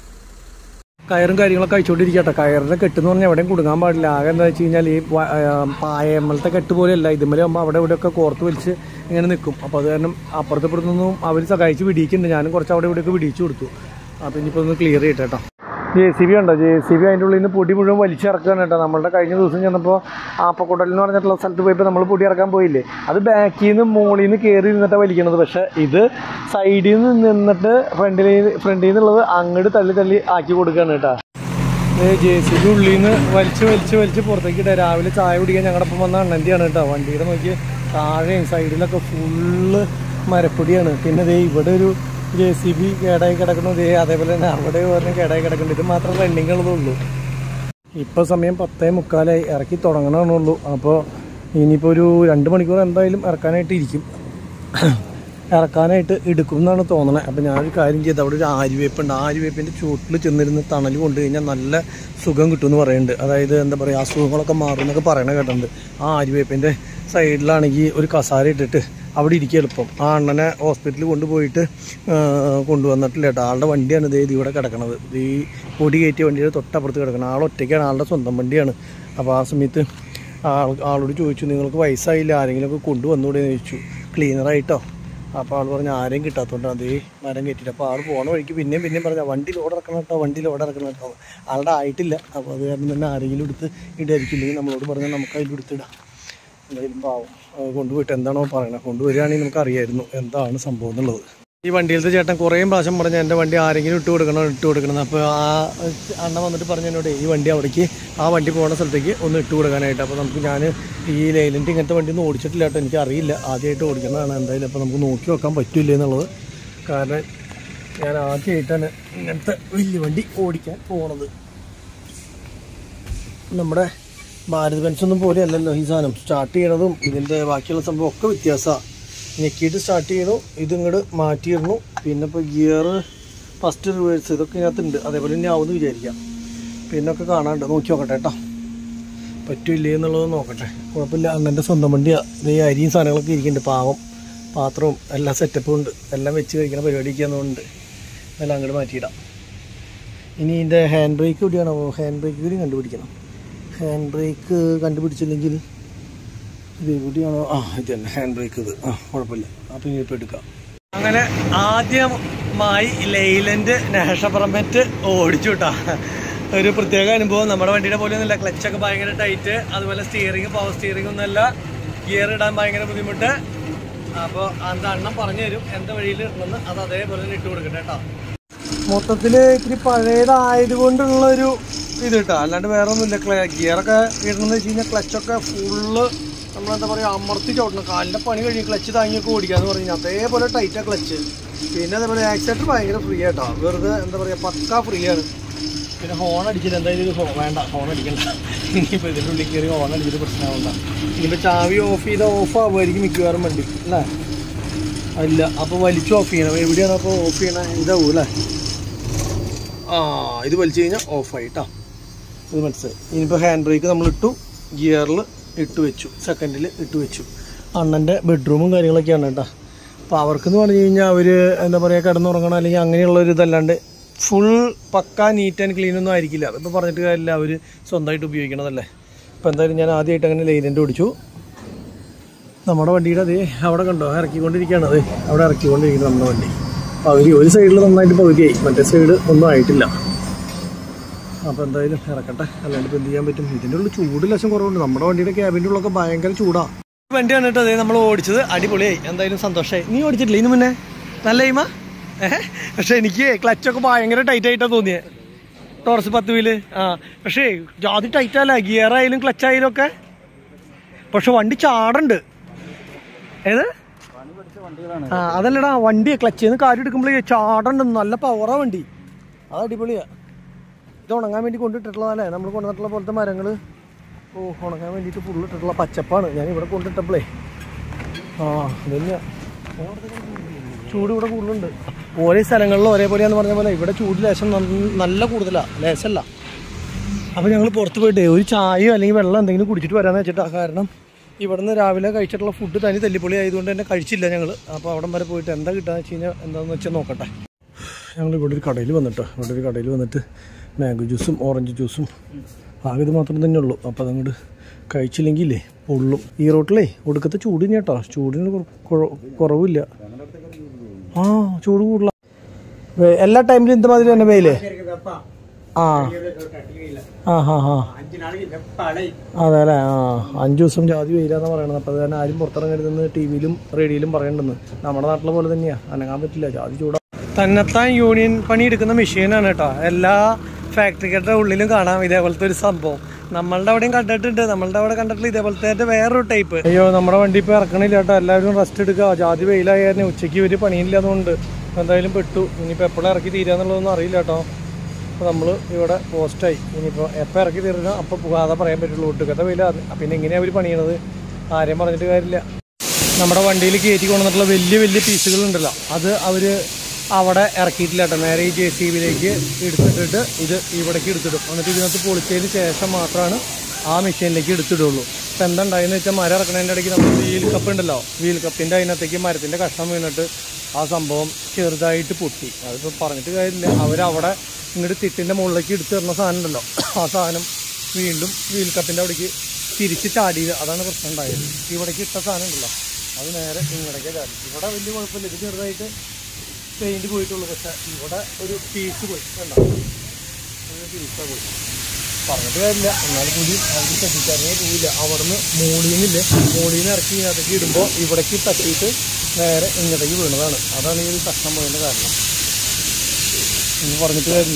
കയറും കാര്യങ്ങളൊക്കെ അയച്ചുകൊണ്ടിരിക്കട്ടെ കയറിൻ്റെ കെട്ടെന്ന് പറഞ്ഞാൽ എവിടെയും കുടുങ്ങാൻ പാടില്ല ആകെ എന്താ വെച്ച് കഴിഞ്ഞാൽ ഈ വ- ആ, പായമലത്തെ കെട്ട് പോലെയല്ല ഇതുമ്മലെ ആകുമ്പോൾ അവിടെ ഇവിടെയൊക്കെ കോർത്ത് വലിച്ച് ഇങ്ങനെ നിൽക്കും അപ്പോൾ അത് കാരണം അപ്പുറത്ത് ഇപ്പുറത്തൊന്നും അവർ സഹായിച്ച് പിടിക്കുന്നുണ്ട് ഞാനും കുറച്ച് അവിടെ ഇവിടെയൊക്കെ പിടിച്ചു കൊടുത്തു അപ്പോൾ ഇനിയിപ്പോൾ ഒന്ന് ക്ലിയർ ചെയ്യട്ടെ കേട്ടോ ജെ സി ബി ഉണ്ടോ ജെ സി ബി അതിൻ്റെ ഉള്ളിൽ നിന്ന് പൊടി മുഴുവൻ വലിച്ചിറക്കുകയാണ് കേട്ടോ നമ്മളുടെ കഴിഞ്ഞ ദിവസം ചെന്നപ്പോൾ ആപ്പക്കുടൽ എന്ന് പറഞ്ഞിട്ടുള്ള സ്ഥലത്ത് പോയപ്പോൾ നമ്മൾ പൊടി ഇറക്കാൻ പോയില്ലേ അത് ബാക്കിൽ നിന്ന് മുകളിൽ നിന്ന് കയറി നിന്നിട്ടാണ് വലിക്കണത് പക്ഷേ ഇത് സൈഡിൽ നിന്ന് നിന്നിട്ട് ഫ്രണ്ടിൽ ഫ്രണ്ടിൽ നിന്നുള്ളത് അങ്ങോട്ട് തള്ളി തള്ളി ആക്കി കൊടുക്കുകയാണ് കേട്ടോ ജെ സി ബി ഉള്ളിൽ നിന്ന് വലിച്ച് വലിച്ച് വലിച്ച് പുറത്തേക്ക് ഇടുക രാവിലെ ചായ കുടിക്കാൻ ഞങ്ങളുടെ ഒപ്പം വന്ന അണ്ണൻ്റെയാണ് കേട്ടോ വണ്ടിയുടെ നോക്കി താഴെയും സൈഡിലൊക്കെ ഫുള്ള് മരപ്പൊടിയാണ് പിന്നെ ദേ ഇവിടെ ഒരു ജെ സി ബി കേടായി കിടക്കുന്നു ദേ അതേപോലെ തന്നെ അവിടെ പറഞ്ഞ കേടായി കിടക്കുന്നുണ്ട് ഇത് മാത്രം റണ്ണിങ് ഉള്ളതുള്ളൂ ഇപ്പോൾ സമയം പത്തേ മുക്കാലായി ഇറക്കി തുടങ്ങണമെന്നുള്ളൂ അപ്പോൾ ഇനിയിപ്പോൾ ഒരു രണ്ട് മണിക്കൂർ എന്തായാലും ഇറക്കാനായിട്ട് ഇരിക്കും ഇറക്കാനായിട്ട് എടുക്കും എന്നാണ് തോന്നണത് അപ്പോൾ ഞാനൊരു കാര്യം ചെയ്ത് അവിടെ ഒരു ആര്യവേപ്പുണ്ട് ആര്യവേപ്പിൻ്റെ ചുവട്ടിൽ ചെന്നിരുന്ന് തണൽ കൊണ്ടു കഴിഞ്ഞാൽ നല്ല സുഖം കിട്ടുമെന്ന് പറയുന്നുണ്ട് അതായത് എന്താ പറയുക അസുഖങ്ങളൊക്കെ മാറും എന്നൊക്കെ പറയണ കേട്ടിട്ടുണ്ട് ആ ആര്യവേപ്പിൻ്റെ സൈഡിലാണെങ്കിൽ ഒരു കസാര ഇട്ടിട്ട് അവിടെ ഇരിക്കുക എളുപ്പം ആ അണ്ണനെ ഹോസ്പിറ്റലിൽ കൊണ്ടുപോയിട്ട് ആ, കൊണ്ടുവന്നിട്ടില്ല കേട്ടോ ആളുടെ വണ്ടിയാണ് ഇത് ഇവിടെ കിടക്കണത് ഇത് ഈ പൊടി കയറ്റിയ വണ്ടിയുടെ തൊട്ടപ്പുറത്ത് കിടക്കണം ആൾ ഒറ്റയ്ക്കാണ് ആളുടെ സ്വന്തം വണ്ടിയാണ് അപ്പോൾ ആ സമയത്ത് ആൾ ആളോട് ചോദിച്ചു നിങ്ങൾക്ക് വയസ്സായില്ല ആരെങ്കിലുമൊക്കെ കൊണ്ടുവന്നൂടെ എന്ന് ചോദിച്ചു ക്ലീനറായിട്ടോ അപ്പോൾ ആൾ പറഞ്ഞു ആരെയും കിട്ടാത്തതുകൊണ്ട് അതേ മരം കയറ്റിയിട്ട് അപ്പോൾ ആൾ പോണ വഴിക്ക് പിന്നെയും പിന്നെയും പറഞ്ഞാൽ വണ്ടി ലോഡ് ഇറക്കണം കേട്ടോ വണ്ടി ലോഡ് ഇറക്കണം കേട്ടോ ആളുടെ ആയിട്ടില്ല അപ്പോൾ അത് കാരണം തന്നെ ആരെങ്കിലും എടുത്ത് ഇടായിരിക്കില്ലെങ്കിൽ നമ്മളോട് പറഞ്ഞാൽ നമുക്ക് അതിൽ എടുത്തിടാം എന്തായാലും പാവം അത് കൊണ്ടുപോയിട്ട് എന്താണോ പറയണത് കൊണ്ടുവരികയാണെങ്കിൽ നമുക്ക് അറിയായിരുന്നു എന്താണ് സംഭവം എന്നുള്ളത് ഈ വണ്ടിയിലത്തെ ചേട്ടൻ കുറേ പ്രാവശ്യം പറഞ്ഞ എൻ്റെ വണ്ടി ആരെങ്കിലും ഇട്ട് കൊടുക്കണം ഇട്ട് കൊടുക്കണം അപ്പോൾ ആ അണ്ണ വന്നിട്ട് പറഞ്ഞു എന്നോട് ഈ വണ്ടി അവിടേക്ക് ആ വണ്ടി പോകുന്ന സ്ഥലത്തേക്ക് ഒന്ന് ഇട്ട് കൊടുക്കാനായിട്ട് അപ്പോൾ നമുക്ക് ഞാൻ ഈ ലൈലൻറ്റ് ഇങ്ങനത്തെ വണ്ടി ഒന്നും ഓടിച്ചിട്ടില്ല കേട്ടോ എനിക്ക് അറിയില്ല ആദ്യമായിട്ട് ഓടിക്കുന്നതാണ് എന്തായാലും അപ്പോൾ നമുക്ക് നോക്കി നോക്കാൻ പറ്റില്ല എന്നുള്ളത് കാരണം ഞാൻ ആദ്യമായിട്ടാണ് ഇങ്ങനത്തെ വലിയ വണ്ടി ഓടിക്കാൻ പോണത് നമ്മുടെ ഭാരത് ബെൻസ് ഒന്നും പോലെയല്ലല്ലോ ഈ സാധനം സ്റ്റാർട്ട് ചെയ്യണതും ഇതിൻ്റെ ബാക്കിയുള്ള സംഭവം ഒക്കെ വ്യത്യാസമാണ് ഞെക്കിയിട്ട് സ്റ്റാർട്ട് ചെയ്യണു ഇത് ഇങ്ങോട്ട് മാറ്റിയിടണു പിന്നെ ഇപ്പോൾ ഗിയർ ഫസ്റ്റ് റിവേഴ്സ് ഇതൊക്കെ ഇതിനകത്തുണ്ട് അതേപോലെ തന്നെ ആവുമെന്ന് വിചാരിക്കാം പിന്നെ ഒക്കെ കാണാണ്ട് നോക്കി നോക്കട്ടെ കേട്ടോ പറ്റില്ലേ എന്നുള്ളത് നോക്കട്ടെ കുഴപ്പമില്ല അണ്ണൻ്റെ സ്വന്തം വണ്ടിയാണ് ഇത് ഈ അരിയും സാധനങ്ങളൊക്കെ ഇരിക്കുന്നുണ്ട് പാവം പാത്രവും എല്ലാ സെറ്റപ്പും ഉണ്ട് എല്ലാം വെച്ച് കഴിക്കുന്ന പരിപാടിയൊക്കെ ആണെന്നുണ്ട് എല്ലാം അങ്ങോട്ട് മാറ്റിയിടാം ഇനി ഇതിൻ്റെ ഹാൻഡ് ബ്രേക്ക് എവിടെയാണോ ഹാൻഡ് ബ്രേക്ക് കൂടി കണ്ടുപിടിക്കണം ഹാൻഡ് ബ്രേക്ക് കണ്ടുപിടിച്ചില്ലെങ്കിൽ ഇത് എവിടെയാണോ ആ ഇത് തന്നെ ഹാൻഡ് ബ്രേക്ക് ഇത് ആ കുഴപ്പമില്ല അപ്പം ഇനി ഇപ്പോൾ എടുക്കാം അങ്ങനെ ആദ്യമായി ലൈലൻഡ് നാഷണൽ ഓടിച്ചു കേട്ടാ ഒരു പ്രത്യേക അനുഭവം നമ്മുടെ വണ്ടിയുടെ പോലെ ഒന്നുമില്ല ക്ലച്ചൊക്കെ ഭയങ്കര ടൈറ്റ് അതുപോലെ സ്റ്റിയറിംഗ് പവർ സ്റ്റിയറിംഗ് ഒന്നുമല്ല ഗിയർ ഇടാൻ ഭയങ്കര ബുദ്ധിമുട്ട് അപ്പോൾ അത് അണ്ണം പറഞ്ഞു തരും എന്താ വഴിയിൽ ഇടണമെന്ന് അത് അതേപോലെ തന്നെ ഇട്ട് കൊടുക്കട്ടെ കേട്ടോ മൊത്തത്തിൽ ഇത്തിരി പഴയതായത് കൊണ്ടുള്ള ഒരു ഇത് കേട്ടോ അല്ലാണ്ട് വേറെ ഒന്നുമില്ല ക്ല ഗിയറൊക്കെ ഇടണമെന്ന് വെച്ച് കഴിഞ്ഞാൽ ക്ലച്ചൊക്കെ ഫുള്ള് നമ്മളെന്താ പറയുക അമർത്തി ചവിട്ടണം കാലിൻ്റെ പണി കഴിഞ്ഞ് ക്ലച്ച് താങ്ങിയൊക്കെ ഓടിക്കാന്ന് പറഞ്ഞു കഴിഞ്ഞാൽ അതേപോലെ ടൈറ്റാ ക്ലച്ച് പിന്നെ അതേപോലെ ആക്സിലേറ്റർ ഭയങ്കര ഫ്രീ ആയിട്ടോ വെറുതെ എന്താ പറയുക പക്കാ ഫ്രീ ആണ് പിന്നെ ഹോൺ അടിച്ചിട്ട് എന്തായാലും ഇത് ഹോ- വേണ്ട ഹോൺ അടിക്കണ്ട ഇനിയിപ്പോൾ ഇതിൻ്റെ ഉള്ളിൽ കയറി ഹോൺ അടിച്ചിട്ട് പ്രശ്നമാവണ്ട ഇനിയിപ്പോൾ ചാവി ഓഫ് ചെയ്താൽ ഓഫ് ആവുമായിരിക്കും മിക്കവാറും വണ്ടി അല്ലേ അല്ല അപ്പോൾ വലിച്ചു ഓഫ് ചെയ്യണം എവിടെയാണ് അപ്പോൾ ഓഫ് ചെയ്യണത് ഇതാവും അല്ലേ ആ ഇത് വലിച്ചു കഴിഞ്ഞാൽ ഓഫായി കേട്ടോ ഇത് മനസ്സിലായി ഇനിയിപ്പോൾ ഹാൻഡ് ബ്രേക്ക് നമ്മൾ ഇട്ടു ഗിയറിൽ ഇട്ട് വെച്ചു സെക്കൻഡിൽ ഇട്ട് വെച്ചു അണ്ണൻ്റെ ബെഡ്റൂമും കാര്യങ്ങളൊക്കെയാണ് കേട്ടോ അപ്പോൾ അവർക്കെന്ന് പറഞ്ഞു കഴിഞ്ഞാൽ അവർ എന്താ പറയുക കിടന്നുറങ്ങണം അല്ലെങ്കിൽ അങ്ങനെയുള്ള ഒരു ഇതല്ലാണ്ട് ഫുൾ പക്ക നീറ്റ് ആൻഡ് ക്ലീൻ ഒന്നും ആയിരിക്കില്ല അതിപ്പോൾ പറഞ്ഞിട്ട് കാര്യമില്ല അവർ സ്വന്തമായിട്ട് ഉപയോഗിക്കണതല്ലേ അപ്പോൾ എന്തായാലും ഞാൻ ആദ്യമായിട്ട് അങ്ങനെ ലൈനൻ്റ് ഓടിച്ചു നമ്മുടെ വണ്ടിയുടെ അതേ അവിടെ കണ്ടോ ഇറക്കിക്കൊണ്ടിരിക്കുകയാണ് അത് അവിടെ ഇറക്കിക്കൊണ്ടിരിക്കുന്നത് നമ്മുടെ വണ്ടി പകുതി ഒരു സൈഡിൽ നന്നായിട്ട് പകുതിയായി മറ്റേ സൈഡ് ഒന്നും ആയിട്ടില്ല അപ്പോൾ എന്തായാലും ഇറക്കട്ടെ അല്ലാണ്ട് ഇപ്പം എന്ത് ചെയ്യാൻ പറ്റും ഇതിൻ്റെ ഉള്ളിൽ ചൂട് ലക്ഷം കുറവുണ്ട് നമ്മുടെ വണ്ടിയുടെ ക്യാബിൻ്റെ ഉള്ളൊക്കെ ഭയങ്കര ചൂടാ വണ്ടിയാണ് കേട്ടോ അതേ നമ്മൾ ഓടിച്ചത് അടിപൊളിയായി എന്തായാലും സന്തോഷമായി നീ ഓടിച്ചിട്ടില്ല ഇതിന് മുന്നേ നല്ല എയിമാ ഏഹ് പക്ഷെ എനിക്ക് ക്ലച്ചൊക്കെ ഭയങ്കര ടൈറ്റ് ആയിട്ടാണ് തോന്നിയത് ടോറസ് പത്ത് വീല് ആ പക്ഷേ ജാതി ടൈറ്റ് അല്ല ഗിയർ ആയാലും ക്ലച്ച് ആയാലും ഒക്കെ പക്ഷെ വണ്ടി ചാടുണ്ട് ഏത് ആ അതല്ലടാ വണ്ടി ക്ലച്ചിൽ നിന്ന് കാര്യം എടുക്കുമ്പോഴേ ചാടുണ്ട് നല്ല പവറാ വണ്ടി അത് അടിപൊളിയാ ഇത് ഉണങ്ങാൻ വേണ്ടി കൊണ്ടിട്ടുള്ളതല്ലേ നമ്മൾ കൊണ്ടുവന്നിട്ടുള്ള പോലത്തെ മരങ്ങൾ ഓ ഉണങ്ങാൻ വേണ്ടിയിട്ട് ഫുള്ള് ഇട്ടിട്ടുള്ള പച്ചപ്പാണ് ഞാൻ ഇവിടെ കൊണ്ടിട്ടപ്പോഴേ ആ ഇതന്നെയാ ചൂട് ഇവിടെ കൂടുതലുണ്ട് ഓരോ സ്ഥലങ്ങളിലും ഒരേപോലെയാന്ന് പറഞ്ഞ പോലെ ഇവിടെ ചൂട് ലേശം നന്ന- നല്ല കൂടുതലാണ് ലേശമല്ല അപ്പോൾ ഞങ്ങൾ പുറത്ത് പോയിട്ട് ഒരു ചായയോ അല്ലെങ്കിൽ വെള്ളം എന്തെങ്കിലും കുടിച്ചിട്ട് വരാമെന്ന് വെച്ചിട്ടാ കാരണം ഇവിടുന്ന് രാവിലെ കഴിച്ചിട്ടുള്ള ഫുഡ് തനി തല്ലിപ്പൊളി ആയതുകൊണ്ട് തന്നെ കഴിച്ചില്ല ഞങ്ങൾ അപ്പോൾ അവിടം വരെ പോയിട്ട് എന്താ കിട്ടുക വെച്ച് കഴിഞ്ഞാൽ എന്താണെന്ന് വെച്ചാൽ നോക്കട്ടെ ഞങ്ങൾ ഇവിടെ ഒരു കടയിൽ വന്നിട്ടോ ഇവിടെ ഒരു കടയിൽ വന്നിട്ട് മാംഗോ ജ്യൂസും ഓറഞ്ച് ജ്യൂസും ആകെ ഇത് മാത്രം തന്നെ ഉള്ളൂ അപ്പോൾ അതങ്ങോട്ട് കഴിച്ചില്ലെങ്കിലേ പൊള്ളും ഈ റോട്ടിലേ ഒടുക്കത്തെ ചൂടിന് കേട്ടോ ചൂടിന് കുറ- കുറ- കുറവില്ല ആ ചൂട് കൂടുതല എല്ലാ ടൈമിലും ഇന്ത മാതിരി തന്നെ വെയിലേ ആ ആ ഹാ ഹാ അതെ അല്ലേ ആ അഞ്ച് ദിവസം ജാതി വെയിലാന്ന് പറയണത് അപ്പോൾ അത് തന്നെ ആരും പുറത്തിറങ്ങരുതെന്ന് ടി വിയിലും റേഡിയോയിലും പറയണ്ടെന്ന് നമ്മുടെ നാട്ടിലെ പോലെ തന്നെയാ അനങ്ങാൻ പറ്റില്ല ജാതി ചൂടാ തന്നെത്താൻ യൂണിയൻ പണി എടുക്കുന്ന മെഷീനാണ് കേട്ടോ എല്ലാ ഫാക്ടറികളുടെ ഉള്ളിലും കാണാം ഇതേപോലത്തെ ഒരു സംഭവം നമ്മളുടെ അവിടെയും കണ്ടിട്ടുണ്ട് നമ്മളുടെ അവിടെ കണ്ടിട്ടുള്ള ഇതേപോലത്തെ വേറൊരു ടൈപ്പ് അയ്യോ നമ്മുടെ വണ്ടി ഇപ്പോൾ ഇറക്കണില്ല കേട്ടോ എല്ലാവരും റെസ്റ്റ് എടുക്കുക ജാതി വെയിലായിരുന്നു ഉച്ചയ്ക്ക് ഒരു പണിയില്ലാത്തതുകൊണ്ട് ഇപ്പൊ എന്തായാലും പെട്ടു ഇനിയിപ്പോൾ എപ്പോഴും ഇറക്കി തീരാന്നുള്ളതൊന്നും അറിയില്ല കേട്ടോ അപ്പോൾ നമ്മൾ ഇവിടെ പോസ്റ്റായി ഇനിയിപ്പോൾ എപ്പോൾ ഇറക്കി തീർന്നോ അപ്പോൾ പോകാതെ പറയാൻ പറ്റുള്ളൂ ഒട്ടുക്കത്തെ വെയില പിന്നെ എങ്ങനെയാണ് അവർ പണിയണത് ആരെയും പറഞ്ഞിട്ട് കാര്യമില്ല നമ്മുടെ വണ്ടിയിൽ കയറ്റി കൊണ്ടുവന്നിട്ടുള്ള വലിയ വലിയ പീസുകൾ ഉണ്ടല്ലോ അത് അവർ അവിടെ ഇറക്കിയിട്ടില്ല കേട്ടോ നേരെ ഈ ജെ സി ബിയിലേക്ക് എടുത്തിട്ടിട്ട് ഇത് ഇവിടേക്ക് എടുത്തിടും എന്നിട്ട് ഇതിനകത്ത് പൊളിച്ചതിന് ശേഷം മാത്രമാണ് ആ മെഷീനിലേക്ക് എടുത്തിടുള്ളൂ ഇപ്പം എന്താ ഉണ്ടായെന്ന് വെച്ചാൽ മരം ഇറക്കണതിൻ്റെ ഇടയ്ക്ക് നമ്മൾ വീൽ കപ്പ് ഉണ്ടല്ലോ വീൽ കപ്പിൻ്റെ അതിനകത്തേക്ക് മരത്തിൻ്റെ കഷ്ണം വീണിട്ട് ആ സംഭവം ചെറുതായിട്ട് പൊട്ടി അതിപ്പോൾ പറഞ്ഞിട്ട് കാര്യമില്ല അവരവിടെ ഇങ്ങോട്ട് തിട്ടിൻ്റെ മുകളിലേക്ക് എടുത്ത് തരുന്ന സാധനം ഉണ്ടല്ലോ ആ സാധനം വീണ്ടും വീൽ കപ്പിൻ്റെ അവിടേക്ക് തിരിച്ച് ചാടിയത് അതാണ് പ്രശ്നം ഉണ്ടായത് ഇവിടേക്ക് ഇട്ട സാധനം ഉണ്ടല്ലോ അത് നേരെ ഇങ്ങടേക്ക് ചാടി ഇവിടെ വലിയ കുഴപ്പമില്ല ഇത് ചെറുതായിട്ട് പെയിൻറ്റ് പോയിട്ടുള്ളൂ പക്ഷേ ഇവിടെ ഒരു പീസ് പോയി കണ്ടോ ഒരു പീസാണ് പോയി പറഞ്ഞിട്ട് കാര്യമില്ല എന്നാലും കൂടി അവർക്ക് ശ്രദ്ധിക്കാനേ പോയില്ല അവിടുന്ന് മോളിന്നില്ലേ മോളിന്ന് ഇറക്കി ഇതിനകത്തേക്ക് ഇടുമ്പോൾ ഇവിടേക്ക് തട്ടിയിട്ട് നേരെ ഇങ്ങോട്ടേക്ക് വീണതാണ് അതാണ് ഈ ഒരു കഷ്ണം പോയതിൻ്റെ കാരണം ഇനി പറഞ്ഞിട്ട് കാര്യമില്ല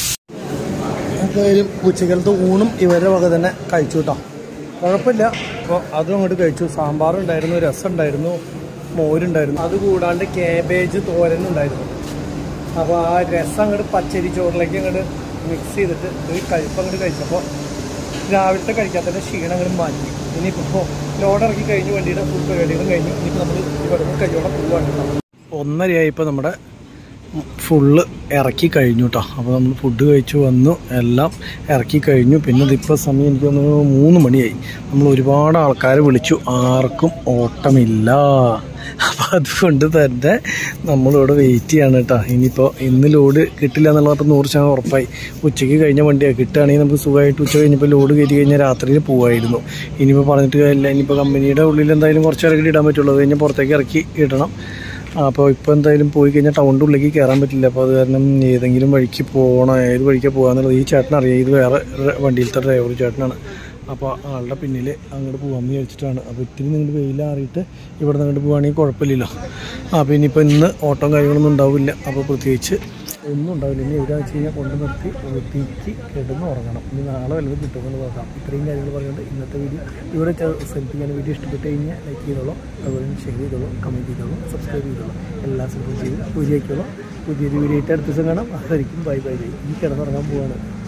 എന്തായാലും ഉച്ചക്കലത്തെ ഊണും ഇവരുടെ വക തന്നെ കഴിച്ചു കേട്ടോ കുഴപ്പമില്ല അപ്പോൾ അതും അങ്ങോട്ട് കഴിച്ചു സാമ്പാറുണ്ടായിരുന്നു രസം ഉണ്ടായിരുന്നു മോരുണ്ടായിരുന്നു അതുകൂടാണ്ട് കേബേജ് തോരൻ ഉണ്ടായിരുന്നു അപ്പോൾ ആ രസം അങ്ങോട്ട് പച്ചരി ചോറിലേക്ക് അങ്ങോട്ട് മിക്സ് ചെയ്തിട്ട് ഒരു കഴിപ്പ് അങ്ങോട്ട് കഴിച്ചപ്പോൾ രാവിലത്തെ കഴിക്കാത്തതിൻ്റെ ക്ഷീണം അങ്ങോട്ട് മാറ്റി ഇനിയിപ്പോൾ ലോഡ് ഇറക്കി കഴിഞ്ഞു വണ്ടിയുടെ ഫുൾ പരിപാടികളും കഴിഞ്ഞു ഇനിയിപ്പോൾ നമ്മൾ ഇവിടുന്ന് കയ്യോടെ പോവുകയാണ് ഒന്നരയായി ഇപ്പോൾ നമ്മുടെ ഫുള്ള് ഇറക്കി കഴിഞ്ഞു കേട്ടോ അപ്പോൾ നമ്മൾ ഫുഡ് കഴിച്ചു വന്നു എല്ലാം ഇറക്കി കഴിഞ്ഞു പിന്നെ ഇതിപ്പോൾ സമയം എനിക്ക് തോന്നുന്നു മൂന്ന് മണിയായി നമ്മൾ ഒരുപാട് ആൾക്കാരെ വിളിച്ചു ആർക്കും ഓട്ടമില്ല അപ്പോൾ അതുകൊണ്ട് തന്നെ നമ്മളിവിടെ വെയിറ്റ് ചെയ്യാണ് കേട്ടോ ഇനിയിപ്പോൾ ഇന്ന് ലോഡ് കിട്ടില്ല എന്നുള്ളത് അപ്പോൾ നൂറ് ശതമാനം ഉറപ്പായി ഉച്ചയ്ക്ക് കഴിഞ്ഞ വണ്ടിയാണ് കിട്ടുകയാണെങ്കിൽ നമുക്ക് സുഖമായിട്ട് ഉച്ച കഴിഞ്ഞപ്പോൾ ലോഡ് കയറ്റി കഴിഞ്ഞാൽ രാത്രിയിൽ പോവായിരുന്നു ഇനിയിപ്പോൾ പറഞ്ഞിട്ട് കാര്യമില്ല ഇനിയിപ്പോൾ കമ്പനിയുടെ ഉള്ളിൽ എന്തായാലും കുറച്ച് ഇറക്കി ഇടാൻ പറ്റുള്ളൂ അത് കഴിഞ്ഞാൽ പുറത്തേക്ക് ഇറക്കി ഇടണം അപ്പോൾ ഇപ്പോൾ എന്തായാലും പോയി കഴിഞ്ഞാൽ ടൗണിൻ്റെ ഉള്ളിലേക്ക് കയറാൻ പറ്റില്ല അപ്പോൾ അത് കാരണം ഏതെങ്കിലും വഴിക്ക് പോകണം ഏത് വഴിക്ക് പോകാന്നുള്ളത് ഈ ചേട്ടനറിയാം ഇത് വേറെ റെ- വണ്ടിയിലത്തെ ഡ്രൈവർ ചേട്ടനാണ് അപ്പോൾ ആളുടെ പിന്നിൽ അങ്ങോട്ട് പോകാമെന്ന് വിചാരിച്ചിട്ടാണ് അപ്പോൾ ഇത്തിരി നിങ്ങൾ വെയിലാറിയിട്ട് ഇവിടെ നിന്ന് അങ്ങോട്ട് പോവുകയാണെങ്കിൽ കുഴപ്പമില്ലല്ലോ അപ്പോൾ ഇനിയിപ്പോൾ ഇന്ന് ഓട്ടം കാര്യങ്ങളൊന്നും ഉണ്ടാവില്ല അപ്പോൾ പ്രത്യേകിച്ച് ഒന്നും ഉണ്ടാവില്ല ഇനി എവിടെയാണെന്ന് വെച്ച് കഴിഞ്ഞാൽ കൊണ്ട് നിർത്തി ഒതുക്കി കിടന്ന് ഉറങ്ങണം ഇനി നാളെ വല്ലതും കിട്ടുമെന്ന് നോക്കാം ഇത്രയും കാര്യങ്ങൾ പറഞ്ഞുകൊണ്ട് ഇന്നത്തെ വീഡിയോ ഇവിടെ സെൽഫി ചെയ്യാൻ വീഡിയോ ഇഷ്ടപ്പെട്ട് കഴിഞ്ഞാൽ ലൈക്ക് ചെയ്തോളൂ അതുപോലെ ഷെയർ ചെയ്തോളൂ കമൻറ്റ് ചെയ്തോളൂ സബ്സ്ക്രൈബ് ചെയ്തോളൂ എല്ലാം സപ്പോർട്ട് ചെയ്ത് പൂജയ്ക്കോളൂ പുതിയൊരു വീഡിയോ ആയിട്ട് അടുത്ത ദിവസം കാണാം അതായിരിക്കും ബൈ ബൈ ബൈ ഈ കിടന്നുറങ്ങാൻ പോവാണ്